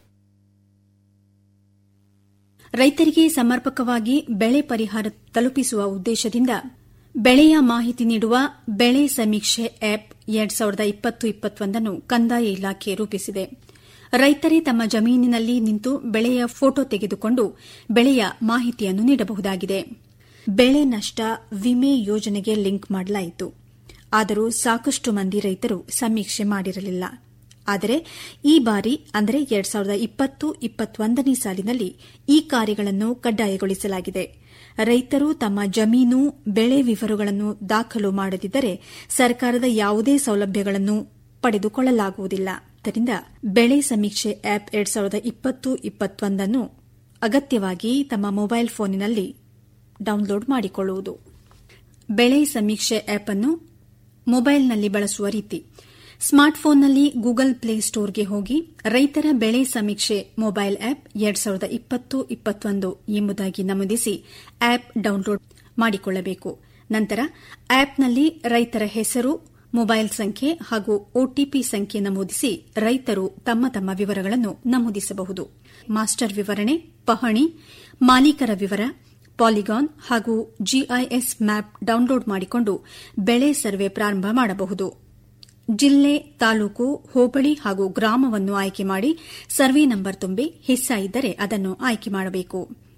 ರೈತರಿಗೆ ಸಮರ್ಪಕವಾಗಿ ಬೆಳೆ ಪರಿಹಾರ ತಲುಪಿಸುವ ಉದ್ದೇಶದಿಂದ ಬೆಳೆಯ ಮಾಹಿತಿ ನೀಡುವ ಬೆಳೆ ಸಮೀಕ್ಷೆ ಆಪ್ ಎರಡ್ ಸಾವಿರದ ಇಪ್ಪತ್ತು ಇಪ್ಪತ್ತೊಂದನ್ನು ಕಂದಾಯ ಇಲಾಖೆ ರೂಪಿಸಿದೆ ರೈತರೇ ತಮ್ಮ ಜಮೀನಿನಲ್ಲಿ ನಿಂತು ಬೆಳೆಯ ಫೋಟೋ ತೆಗೆದುಕೊಂಡು ಬೆಳೆಯ ಮಾಹಿತಿಯನ್ನು ನೀಡಬಹುದಾಗಿದೆ ಬೆಳೆ ನಷ್ಟ ವಿಮೆ ಯೋಜನೆಗೆ ಲಿಂಕ್ ಮಾಡಲಾಯಿತು ಆದರೂ ಸಾಕಷ್ಟು ಮಂದಿ ರೈತರು ಸಮೀಕ್ಷೆ ಮಾಡಿರಲಿಲ್ಲ ಆದರೆ ಈ ಬಾರಿ ಅಂದರೆ ಎರಡ್ ಸಾವಿರದ ಇಪ್ಪತ್ತು ಇಪ್ಪತ್ತೊಂದನೇ ಸಾಲಿನಲ್ಲಿ ಈ ಕಾರ್ಯಗಳನ್ನು ಕಡ್ಡಾಯಗೊಳಿಸಲಾಗಿದೆ ರೈತರು ತಮ್ಮ ಜಮೀನು ಬೆಳೆ ವಿವರಗಳನ್ನು ದಾಖಲು ಮಾಡದಿದ್ದರೆ ಸರ್ಕಾರದ ಯಾವುದೇ ಸೌಲಭ್ಯಗಳನ್ನು ಪಡೆದುಕೊಳ್ಳಲಾಗುವುದಿಲ್ಲ ಆದ್ದರಿಂದ ಬೆಳೆ ಸಮೀಕ್ಷೆ ಆಪ್ ಎರಡ್ ಸಾವಿರದ ಇಪ್ಪತ್ತು ಇಪ್ಪತ್ತೊಂದನ್ನು ಅಗತ್ಯವಾಗಿ ತಮ್ಮ ಮೊಬೈಲ್ ಫೋನಿನಲ್ಲಿ ಡೌನ್ಲೋಡ್ ಮಾಡಿಕೊಳ್ಳುವುದು ಬೆಳೆ ಸಮೀಕ್ಷೆ ಆಪ್ ಅನ್ನು ಮೊಬೈಲ್ನಲ್ಲಿ ಬಳಸುವ ರೀತಿ ಸ್ಮಾರ್ಟ್ಫೋನ್ನಲ್ಲಿ ಗೂಗಲ್ ಪ್ಲೇ ಸ್ಟೋರ್ಗೆ ಹೋಗಿ ರೈತರ ಬೆಳೆ ಸಮೀಕ್ಷೆ ಮೊಬೈಲ್ ಆಪ್ ಎರಡ್ ಸಾವಿರದ ಇಪ್ಪತ್ತು ಇಪ್ಪತ್ತೊಂದು ಎಂಬುದಾಗಿ ನಮೂದಿಸಿ ಆಪ್ ಡೌನ್ಲೋಡ್ ಮಾಡಿಕೊಳ್ಳಬೇಕು ನಂತರ ಆಪ್ನಲ್ಲಿ ರೈತರ ಹೆಸರು ಮೊಬೈಲ್ ಸಂಖ್ಯೆ ಹಾಗೂ ಒಟಿಪಿ ಸಂಖ್ಯೆ ನಮೂದಿಸಿ ರೈತರು ತಮ್ಮ ತಮ್ಮ ವಿವರಗಳನ್ನು ನಮೂದಿಸಬಹುದು ಮಾಸ್ಟರ್ ವಿವರಣೆ ಪಹಣಿ ಮಾಲೀಕರ ವಿವರ ಪಾಲಿಗಾನ್ ಹಾಗೂ ಜಿಐಎಸ್ ಮ್ಯಾಪ್ ಡೌನ್ಲೋಡ್ ಮಾಡಿಕೊಂಡು ಬೆಳೆ ಸರ್ವೆ ಪ್ರಾರಂಭ ಮಾಡಬಹುದು ಜಿಲ್ಲೆ ತಾಲೂಕು ಹೋಬಳಿ ಹಾಗೂ ಗ್ರಾಮವನ್ನು ಆಯ್ಕೆ ಮಾಡಿ ಸರ್ವೆ ನಂಬರ್ ತುಂಬಿ ಹಿಸ್ಸ ಇದ್ದರೆ ಅದನ್ನು ಆಯ್ಕೆ ಮಾಡಬೇಕು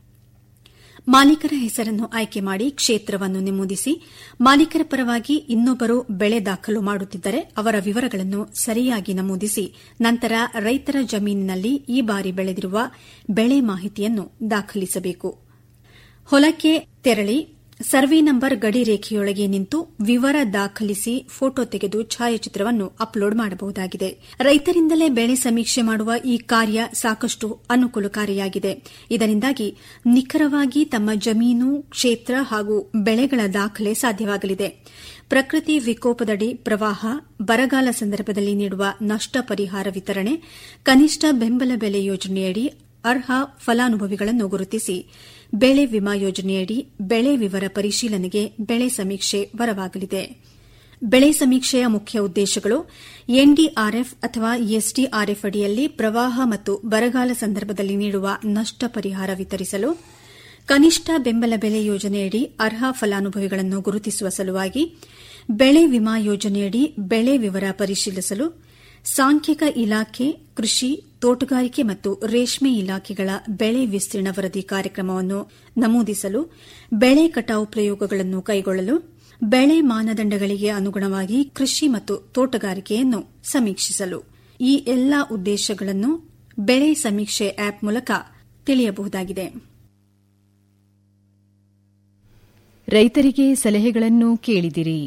ಮಾಲೀಕರ ಹೆಸರನ್ನು ಆಯ್ಕೆ ಮಾಡಿ ಕ್ಷೇತ್ರವನ್ನು ನಮೂದಿಸಿ ಮಾಲೀಕರ ಪರವಾಗಿ ಇನ್ನೊಬ್ಬರು ಬೆಳೆ ದಾಖಲು ಮಾಡುತ್ತಿದ್ದರೆ ಅವರ ವಿವರಗಳನ್ನು ಸರಿಯಾಗಿ ನಮೂದಿಸಿ ನಂತರ ರೈತರ ಜಮೀನಿನಲ್ಲಿ ಈ ಬಾರಿ ಬೆಳೆದಿರುವ ಬೆಳೆ ಮಾಹಿತಿಯನ್ನು ದಾಖಲಿಸಬೇಕು ಹೊಲಕ್ಕೆ ತೆರಳಿ ಸರ್ವೆ ನಂಬರ್ ಗಡಿ ರೇಖೆಯೊಳಗೆ ನಿಂತು ವಿವರ ದಾಖಲಿಸಿ ಫೋಟೋ ತೆಗೆದು ಛಾಯಾಚಿತ್ರವನ್ನು ಅಪ್ಲೋಡ್ ಮಾಡಬಹುದಾಗಿದೆ ರೈತರಿಂದಲೇ ಬೆಳೆ ಸಮೀಕ್ಷೆ ಮಾಡುವ ಈ ಕಾರ್ಯ ಸಾಕಷ್ಟು ಅನುಕೂಲಕಾರಿಯಾಗಿದೆ ಇದರಿಂದಾಗಿ ನಿಖರವಾಗಿ ತಮ್ಮ ಜಮೀನು ಕ್ಷೇತ್ರ ಹಾಗೂ ಬೆಳೆಗಳ ದಾಖಲೆ ಸಾಧ್ಯವಾಗಲಿದೆ ಪ್ರಕೃತಿ ವಿಕೋಪದಡಿ ಪ್ರವಾಹ ಬರಗಾಲ ಸಂದರ್ಭದಲ್ಲಿ ನೀಡುವ ನಷ್ಟ ಪರಿಹಾರ ವಿತರಣೆ ಕನಿಷ್ಠ ಬೆಂಬಲ ಬೆಲೆ ಯೋಜನೆಯಡಿ ಅರ್ಹ ಫಲಾನುಭವಿಗಳನ್ನು ಗುರುತಿಸಿ ಬೆಳೆ ವಿಮಾ ಯೋಜನೆಯಡಿ ಬೆಳೆ ವಿವರ ಪರಿಶೀಲನೆಗೆ ಬೆಳೆ ಸಮೀಕ್ಷೆ ವರವಾಗಲಿದೆ ಬೆಳೆ ಸಮೀಕ್ಷೆಯ ಮುಖ್ಯ ಉದ್ದೇಶಗಳು ಎನ್ಡಿಆರ್ಎಫ್ ಅಥವಾ ಎಸ್ಡಿಆರ್ಎಫ್ ಅಡಿಯಲ್ಲಿ ಪ್ರವಾಹ ಮತ್ತು ಬರಗಾಲ ಸಂದರ್ಭದಲ್ಲಿ ನೀಡುವ ನಷ್ಟ ಪರಿಹಾರ ವಿತರಿಸಲು ಕನಿಷ್ಠ ಬೆಂಬಲ ಬೆಲೆ ಯೋಜನೆಯಡಿ ಅರ್ಹ ಫಲಾನುಭವಿಗಳನ್ನು ಗುರುತಿಸುವ ಸಲುವಾಗಿ ಬೆಳೆ ವಿಮಾ ಯೋಜನೆಯಡಿ ಬೆಳೆ ವಿವರ ಪರಿಶೀಲಿಸಲು ಸಾಂಖ್ಯಿಕ ಇಲಾಖೆ ಕೃಷಿ ತೋಟಗಾರಿಕೆ ಮತ್ತು ರೇಷ್ಮೆ ಇಲಾಖೆಗಳ ಬೆಳೆ ವಿಸ್ತೀರ್ಣ ವರದಿ ಕಾರ್ಯಕ್ರಮವನ್ನು ನಮೂದಿಸಲು ಬೆಳೆ ಕಟಾವು ಪ್ರಯೋಗಗಳನ್ನು ಕೈಗೊಳ್ಳಲು ಬೆಳೆ ಮಾನದಂಡಗಳಿಗೆ ಅನುಗುಣವಾಗಿ ಕೃಷಿ ಮತ್ತು ತೋಟಗಾರಿಕೆಯನ್ನು ಸಮೀಕ್ಷಿಸಲು ಈ ಎಲ್ಲಾ ಉದ್ದೇಶಗಳನ್ನು ಬೆಳೆ ಸಮೀಕ್ಷೆ ಆಪ್ ಮೂಲಕ ತಿಳಿಯಬಹುದಾಗಿದೆ ರೈತರಿಗೆ ಸಲಹೆಗಳನ್ನು ಕೇಳಿದಿರಿ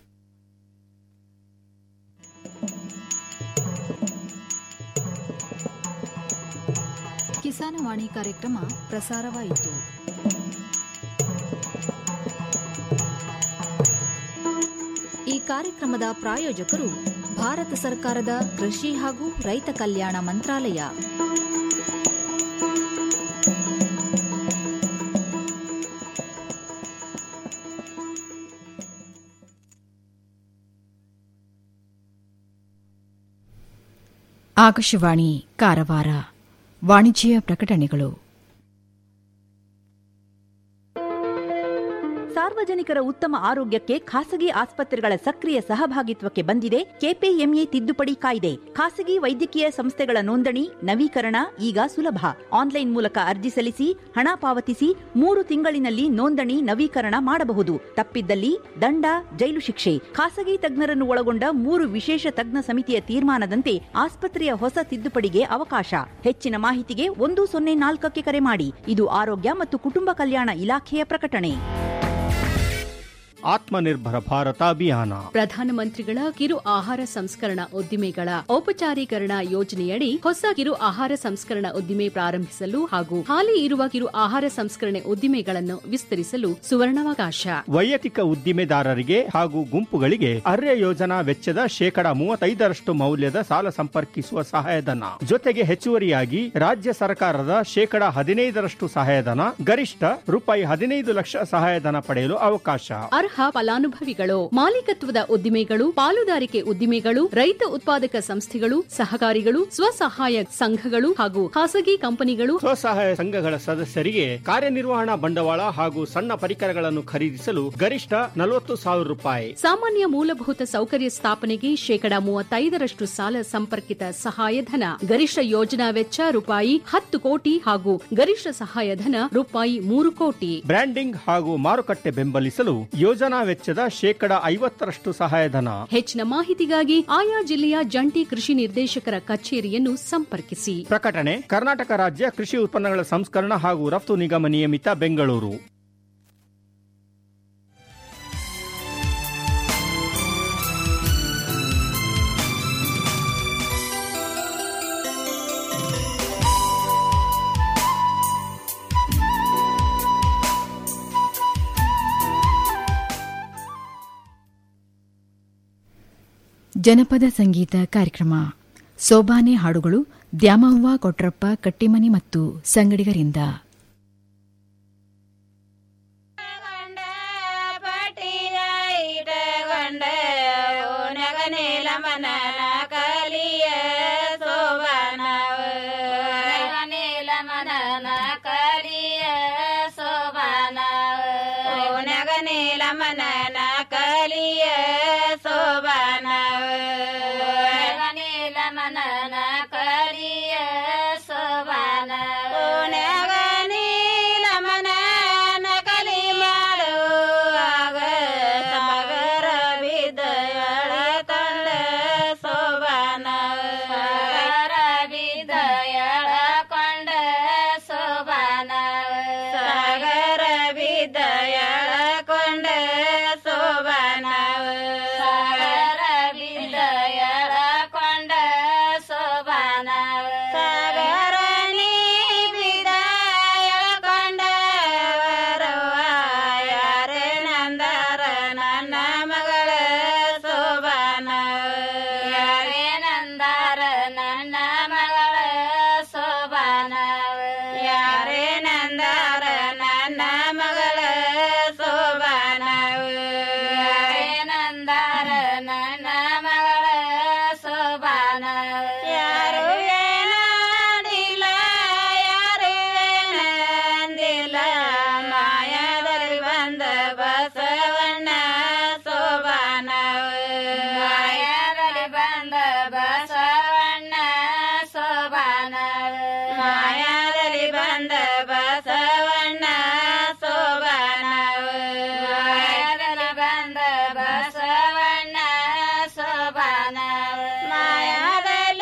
ಕಿಸಾನವಾಣಿ ಕಾರ್ಯಕ್ರಮ ಪ್ರಸಾರವಾಯಿತು ಈ ಕಾರ್ಯಕ್ರಮದ ಪ್ರಾಯೋಜಕರು ಭಾರತ ಸರ್ಕಾರದ ಕೃಷಿ ಹಾಗೂ ರೈತ ಕಲ್ಯಾಣ ಮಂತ್ರಾಲಯ ಆಕಾಶವಾಣಿ ಕಾರವಾರ ವಾಣಿಜ್ಯ ಪ್ರಕಟಣೆಗಳು ಸಾರ್ವಜನಿಕರ ಉತ್ತಮ ಆರೋಗ್ಯಕ್ಕೆ ಖಾಸಗಿ ಆಸ್ಪತ್ರೆಗಳ ಸಕ್ರಿಯ ಸಹಭಾಗಿತ್ವಕ್ಕೆ ಬಂದಿದೆ ಕೆಪಿಎಂಇ ತಿದ್ದುಪಡಿ ಕಾಯ್ದೆ ಖಾಸಗಿ ವೈದ್ಯಕೀಯ ಸಂಸ್ಥೆಗಳ ನೋಂದಣಿ ನವೀಕರಣ ಈಗ ಸುಲಭ ಆನ್ಲೈನ್ ಮೂಲಕ ಅರ್ಜಿ ಸಲ್ಲಿಸಿ ಹಣ ಪಾವತಿಸಿ ಮೂರು ತಿಂಗಳಿನಲ್ಲಿ ನೋಂದಣಿ ನವೀಕರಣ ಮಾಡಬಹುದು ತಪ್ಪಿದ್ದಲ್ಲಿ ದಂಡ ಜೈಲು ಶಿಕ್ಷೆ ಖಾಸಗಿ ತಜ್ಞರನ್ನು ಒಳಗೊಂಡ ಮೂರು ವಿಶೇಷ ತಜ್ಞ ಸಮಿತಿಯ ತೀರ್ಮಾನದಂತೆ ಆಸ್ಪತ್ರೆಯ ಹೊಸ ತಿದ್ದುಪಡಿಗೆ ಅವಕಾಶ ಹೆಚ್ಚಿನ ಮಾಹಿತಿಗೆ ಒಂದು ಸೊನ್ನೆ ನಾಲ್ಕಕ್ಕೆ ಕರೆ ಮಾಡಿ ಇದು ಆರೋಗ್ಯ ಮತ್ತು ಕುಟುಂಬ ಕಲ್ಯಾಣ ಇಲಾಖೆಯ ಪ್ರಕಟಣೆ ಆತ್ಮನಿರ್ಭರ ಭಾರತ ಅಭಿಯಾನ ಪ್ರಧಾನಮಂತ್ರಿಗಳ ಕಿರು ಆಹಾರ ಸಂಸ್ಕರಣಾ ಉದ್ದಿಮೆಗಳ ಔಪಚಾರೀಕರಣ ಯೋಜನೆಯಡಿ ಹೊಸ ಕಿರು ಆಹಾರ ಸಂಸ್ಕರಣಾ ಉದ್ದಿಮೆ ಪ್ರಾರಂಭಿಸಲು ಹಾಗೂ ಹಾಲಿ ಇರುವ ಕಿರು ಆಹಾರ ಸಂಸ್ಕರಣೆ ಉದ್ದಿಮೆಗಳನ್ನು ವಿಸ್ತರಿಸಲು ಸುವರ್ಣಾವಕಾಶ ವೈಯಕ್ತಿಕ ಉದ್ದಿಮೆದಾರರಿಗೆ ಹಾಗೂ ಗುಂಪುಗಳಿಗೆ ಅರ್ಯ ಯೋಜನಾ ವೆಚ್ಚದ ಶೇಕಡ ಮೂವತ್ತೈದರಷ್ಟು ಮೌಲ್ಯದ ಸಾಲ ಸಂಪರ್ಕಿಸುವ ಸಹಾಯಧನ ಜೊತೆಗೆ ಹೆಚ್ಚುವರಿಯಾಗಿ ರಾಜ್ಯ ಸರ್ಕಾರದ ಶೇಕಡ ಹದಿನೈದರಷ್ಟು ಸಹಾಯಧನ ಗರಿಷ್ಠ ರೂಪಾಯಿ ಹದಿನೈದು ಲಕ್ಷ ಸಹಾಯಧನ ಪಡೆಯಲು ಅವಕಾಶ ಅರ್ಹ ಫಲಾನುಭವಿಗಳು ಮಾಲೀಕತ್ವದ ಉದ್ದಿಮೆಗಳು ಪಾಲುದಾರಿಕೆ ಉದ್ದಿಮೆಗಳು ರೈತ ಉತ್ಪಾದಕ ಸಂಸ್ಥೆಗಳು ಸಹಕಾರಿಗಳು ಸ್ವಸಹಾಯ ಸಂಘಗಳು ಹಾಗೂ ಖಾಸಗಿ ಕಂಪನಿಗಳು ಸ್ವಸಹಾಯ ಸಂಘಗಳ ಸದಸ್ಯರಿಗೆ ಕಾರ್ಯನಿರ್ವಹಣಾ ಬಂಡವಾಳ ಹಾಗೂ ಸಣ್ಣ ಪರಿಕರಗಳನ್ನು ಖರೀದಿಸಲು ಗರಿಷ್ಠ ನಲವತ್ತು ಸಾವಿರ ರೂಪಾಯಿ ಸಾಮಾನ್ಯ ಮೂಲಭೂತ ಸೌಕರ್ಯ ಸ್ಥಾಪನೆಗೆ ಶೇಕಡ ಮೂವತ್ತೈದರಷ್ಟು ಸಾಲ ಸಂಪರ್ಕಿತ ಸಹಾಯಧನ ಗರಿಷ್ಠ ಯೋಜನಾ ವೆಚ್ಚ ರೂಪಾಯಿ ಹತ್ತು ಕೋಟಿ ಹಾಗೂ ಗರಿಷ್ಠ ಸಹಾಯಧನ ರೂಪಾಯಿ ಮೂರು ಕೋಟಿ ಬ್ರ್ಯಾಂಡಿಂಗ್ ಹಾಗೂ ಮಾರುಕಟ್ಟೆ ಬೆಂಬಲಿಸಲು ಯೋಜನಾ ವೆಚ್ಚದ ಶೇಕಡ ಐವತ್ತರಷ್ಟು ಸಹಾಯಧನ ಹೆಚ್ಚಿನ ಮಾಹಿತಿಗಾಗಿ ಆಯಾ ಜಿಲ್ಲೆಯ ಜಂಟಿ ಕೃಷಿ ನಿರ್ದೇಶಕರ ಕಚೇರಿಯನ್ನು ಸಂಪರ್ಕಿಸಿ ಪ್ರಕಟಣೆ ಕರ್ನಾಟಕ ರಾಜ್ಯ ಕೃಷಿ ಉತ್ಪನ್ನಗಳ ಸಂಸ್ಕರಣ ಹಾಗೂ ರಫ್ತು ನಿಗಮ ನಿಯಮಿತ ಬೆಂಗಳೂರು ಜನಪದ ಸಂಗೀತ ಕಾರ್ಯಕ್ರಮ ಸೋಬಾನೆ ಹಾಡುಗಳು ದ್ಯಾಮವ್ವ ಕೊಟ್ರಪ್ಪ ಕಟ್ಟಿಮನಿ ಮತ್ತು ಸಂಗಡಿಗರಿಂದ ಕಲಿಯ ಸೋಬಾನವ ನೀಲಮನನ ಕಲಿಯ ಸೋಬಾನವ ನಗನೀಲ ಮನನ ಕಲಿಯ ಸೋಬಾನವ ನಗನೀಲ ಮನನ ಕಲಿಯ ಸೋಬಾನವ ನಗನೀಲ ಮನನ ಕಲಿ ಮಾಡುವಾಗ ಸಾಗರ ಬಿದ್ದಯಳ ತಂದ ಸೋಬಾನವ ಸಾಗರ ಬಿದ್ದಯಳ ಕೊಂಡ ಸೋಬಾನವ ಸಾಗರ ಬಿದ್ದಯಳ ಕೊಂಡ ಸೋಬಾನವ ಸಾಗರ ಬಿದ್ದಯಳ ಕೊಂಡ ಸೋಬಾನವ ಸಾಗರ ನೀ ಬಿದ್ದಯಳ ಕೊಂಡ ವರವ ಯಾರೇ ನಂದರ ನನ್ನ ಮಗಳ ಸೋಬಾನವ ಯಾರೇ ನಂದಾರ ನನ್ನ ಮಗಳ ಸೋಬಾನವ ಯಾರೇ ನಂದಾರ ನನ್ನ ಮಗಳ ಸೋಬಾನವ ಯಾರೇ ನಂದಾರ ನನ್ನ ಮಗಳ ಸೋಬಾನವ ಯಾರು ಏನಾಡಿಲ್ಲ ಯಾರು ಏನಂದಿಲ್ಲ ಮಾಯದಲ್ಲಿ ಬಂದ ಬಸವಣ್ಣ ಸೋಬಾನವ ಮಾಯದಲ್ಲಿ ಬಂದ ಬಸವಣ್ಣ ಸೋಬಾನವ ಮಾಯದಲ್ಲಿ ಬಂದ ಬಸವಣ್ಣ ಸೋಬಾನವ ಮಾಯದಲ್ಲಿ ಬಂದ ಬಸವಣ್ಣ ಸೋಬಾನವ ಮಾಯದಲ್ಲಿ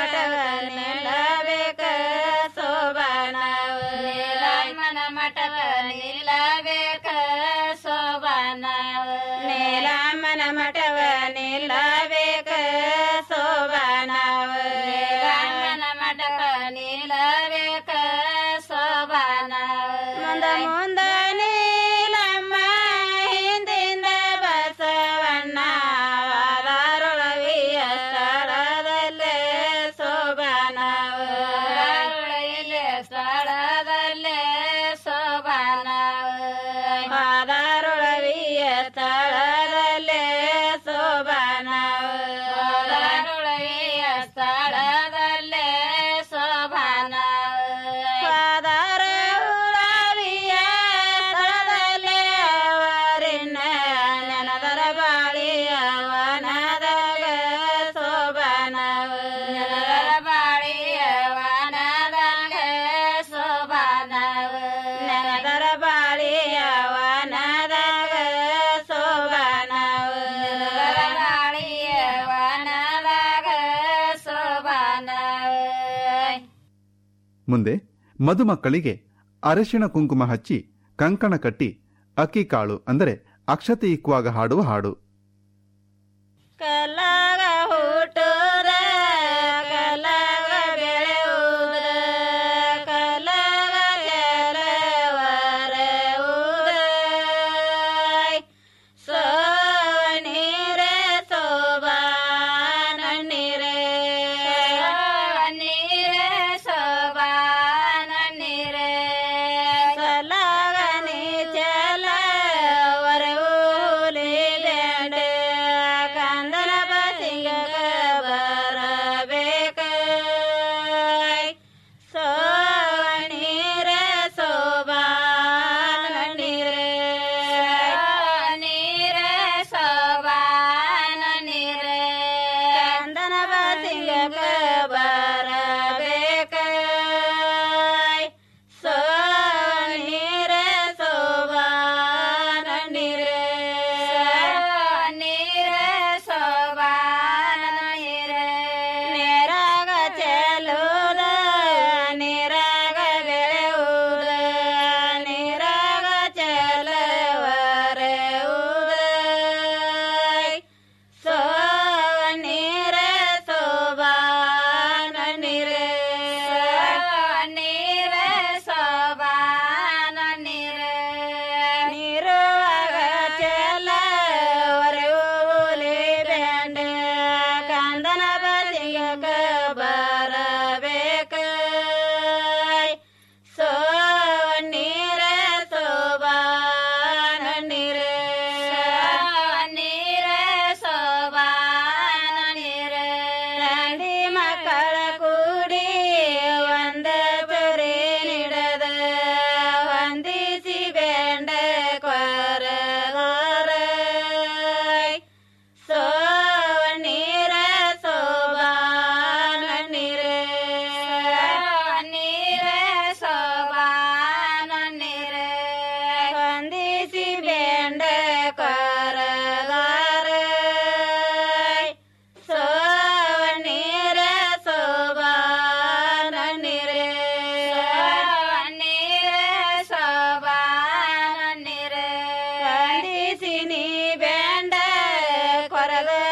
ಮಠವ ನಿಲ್ಲಬೇಕ ಸೋಬಾನವ ನೀಲಮ್ಮನ ಮಠವ ನಿಲ್ಲಬೇಕ ಸೋಬಾನವ ನೀಲಮ್ಮನ ಮಠವ ನಿಲ್ಲಬೇಕ ಸೋಬಾನವ ನೀಲಮ್ಮನ ಮಠವ ನಿಲ್ಲಬೇಕ ಸೋಬಾನವ ಮುಂದ ಮುಂದ ನೀಲಮ್ಮ ಹಿಂದಿಂದ ಬಸವಣ್ಣ ವಾದಾರೊಳವಿಯ ಸ್ಥಳದಲ್ಲೇ ಶೋಭಾನವ ಸ್ಥಳದಲ್ಲೇ ಶೋಭಾನವ ವಾದಾರೊಳವಿಯ ಸ್ಥಳದಲ್ಲೇ ಶೋಭಾನವ ವಾದಾರೊಳವಿಯ ಸ್ಥಳದಲ್ಲೇ ಶೋಭಾನವ ವಾದಾರ ಉಳವಿಯ ಸ್ಥಳದಲ್ಲೇ ಅವರಿನ ನೆನದರ ಬಾಳಿಯ ವನದಾಗ ಶೋಭಾನವ ನೆನದರ ಬಾಳಿಯ ವನದಾಗ ಶೋಭಾನವ ನೆನದರ ಬಾಳಿಯ ವನದಾಗ ಶೋಭಾನವ ನೆನದರ ಬಾಳಿಯ ವನದಾಗ ಶೋಭಾನವ ಮುಂದೆ ಮದುಮಕ್ಕಳಿಗೆ ಅರಶಿಣ ಕುಂಕುಮ ಹಚ್ಚಿ ಕಂಕಣ ಕಟ್ಟಿ ಅಕ್ಕಿ ಕಾಳು ಅಂದರೆ ಅಕ್ಷತೆ ಇಕ್ಕುವಾಗ ಹಾಡುವ ಹಾಡು ಕಲಾಗ ಹುಟ್ಟುದ ಕಲಾಗ ಬೆಳೆಯುವುದ ಕಲಾಗ ಕೆಲವರೆಯುವುದ ಸೋನೀರೆ ಸೋಬಾನ ನೀರೆ ನೀರೆ ಸೋಬಾನ ನೀರೆ ಕಲಾಗ ನೀ ಚಲ ವರವುಲಿ ಬೇಡ ಕಂದನ ಬಸಿಂಗ ಬರಬೇಕ ಸೋಣೀರ ಸೋಬಾನ ನೀರೆ ನೀರ ಸೋಬಾನ ನೀರೆ ಕಂದನ ಬಸಿಂಗ ಬರಬೇಕ ಸೋಣೀರ ಸೋಬಾನ ನೀರೆ ನೀರ ಸೋಬಾನ ನೀರೆ ನೀರಾಗ ಚೆಲ್ಲುದ ನೀರಾಗ ಬೆಳೆಯುವುದ ನೀರಾಗ ಚೆಲ್ಲವರೆಯುವುದ ಸೋ ನೀರ ಸೋಬಾನ ನೀರೆ ನೀರ ಸೋಬಾನ ನೀರೆ ನೀರುವಾಗ ಚೆಲ್ಲ ಹೊರೆಯೂಲಿ ಬೆಂಡ ಕಂದನ ಬಸಿಂಗ ಬರಬೇಕ ಸೋ ನೀರ ಸೋಬಾನ ನೀರೆ ನೀರ ಸೋಬಾನ ನೀರೆ ರಂಡಿ ಮಕ್ಕಳ ಕೂಡಿ ಒಂದ ಚೊರೆ ನಿಡದ ವಂದಿಸಿ ಬೆಂಡ ಕೊರಗೋರ ಸೋ ನೀರ ಸೋಬಾನ ನೀರೆ ನೀರ ಸೋಬಾನ ನೀರೆ ವಂದಿಸಿ ಬೆಂಡ ಕೊರಗಾರ ಸೋ ನೀರ ಸೋಬಾನ ನೀರೆ ನೀರ ಸೋಬಾನ ನೀರೆ ವಂದಿಸಿ ನೀ ಬೆಂಡ ಕೊರಗ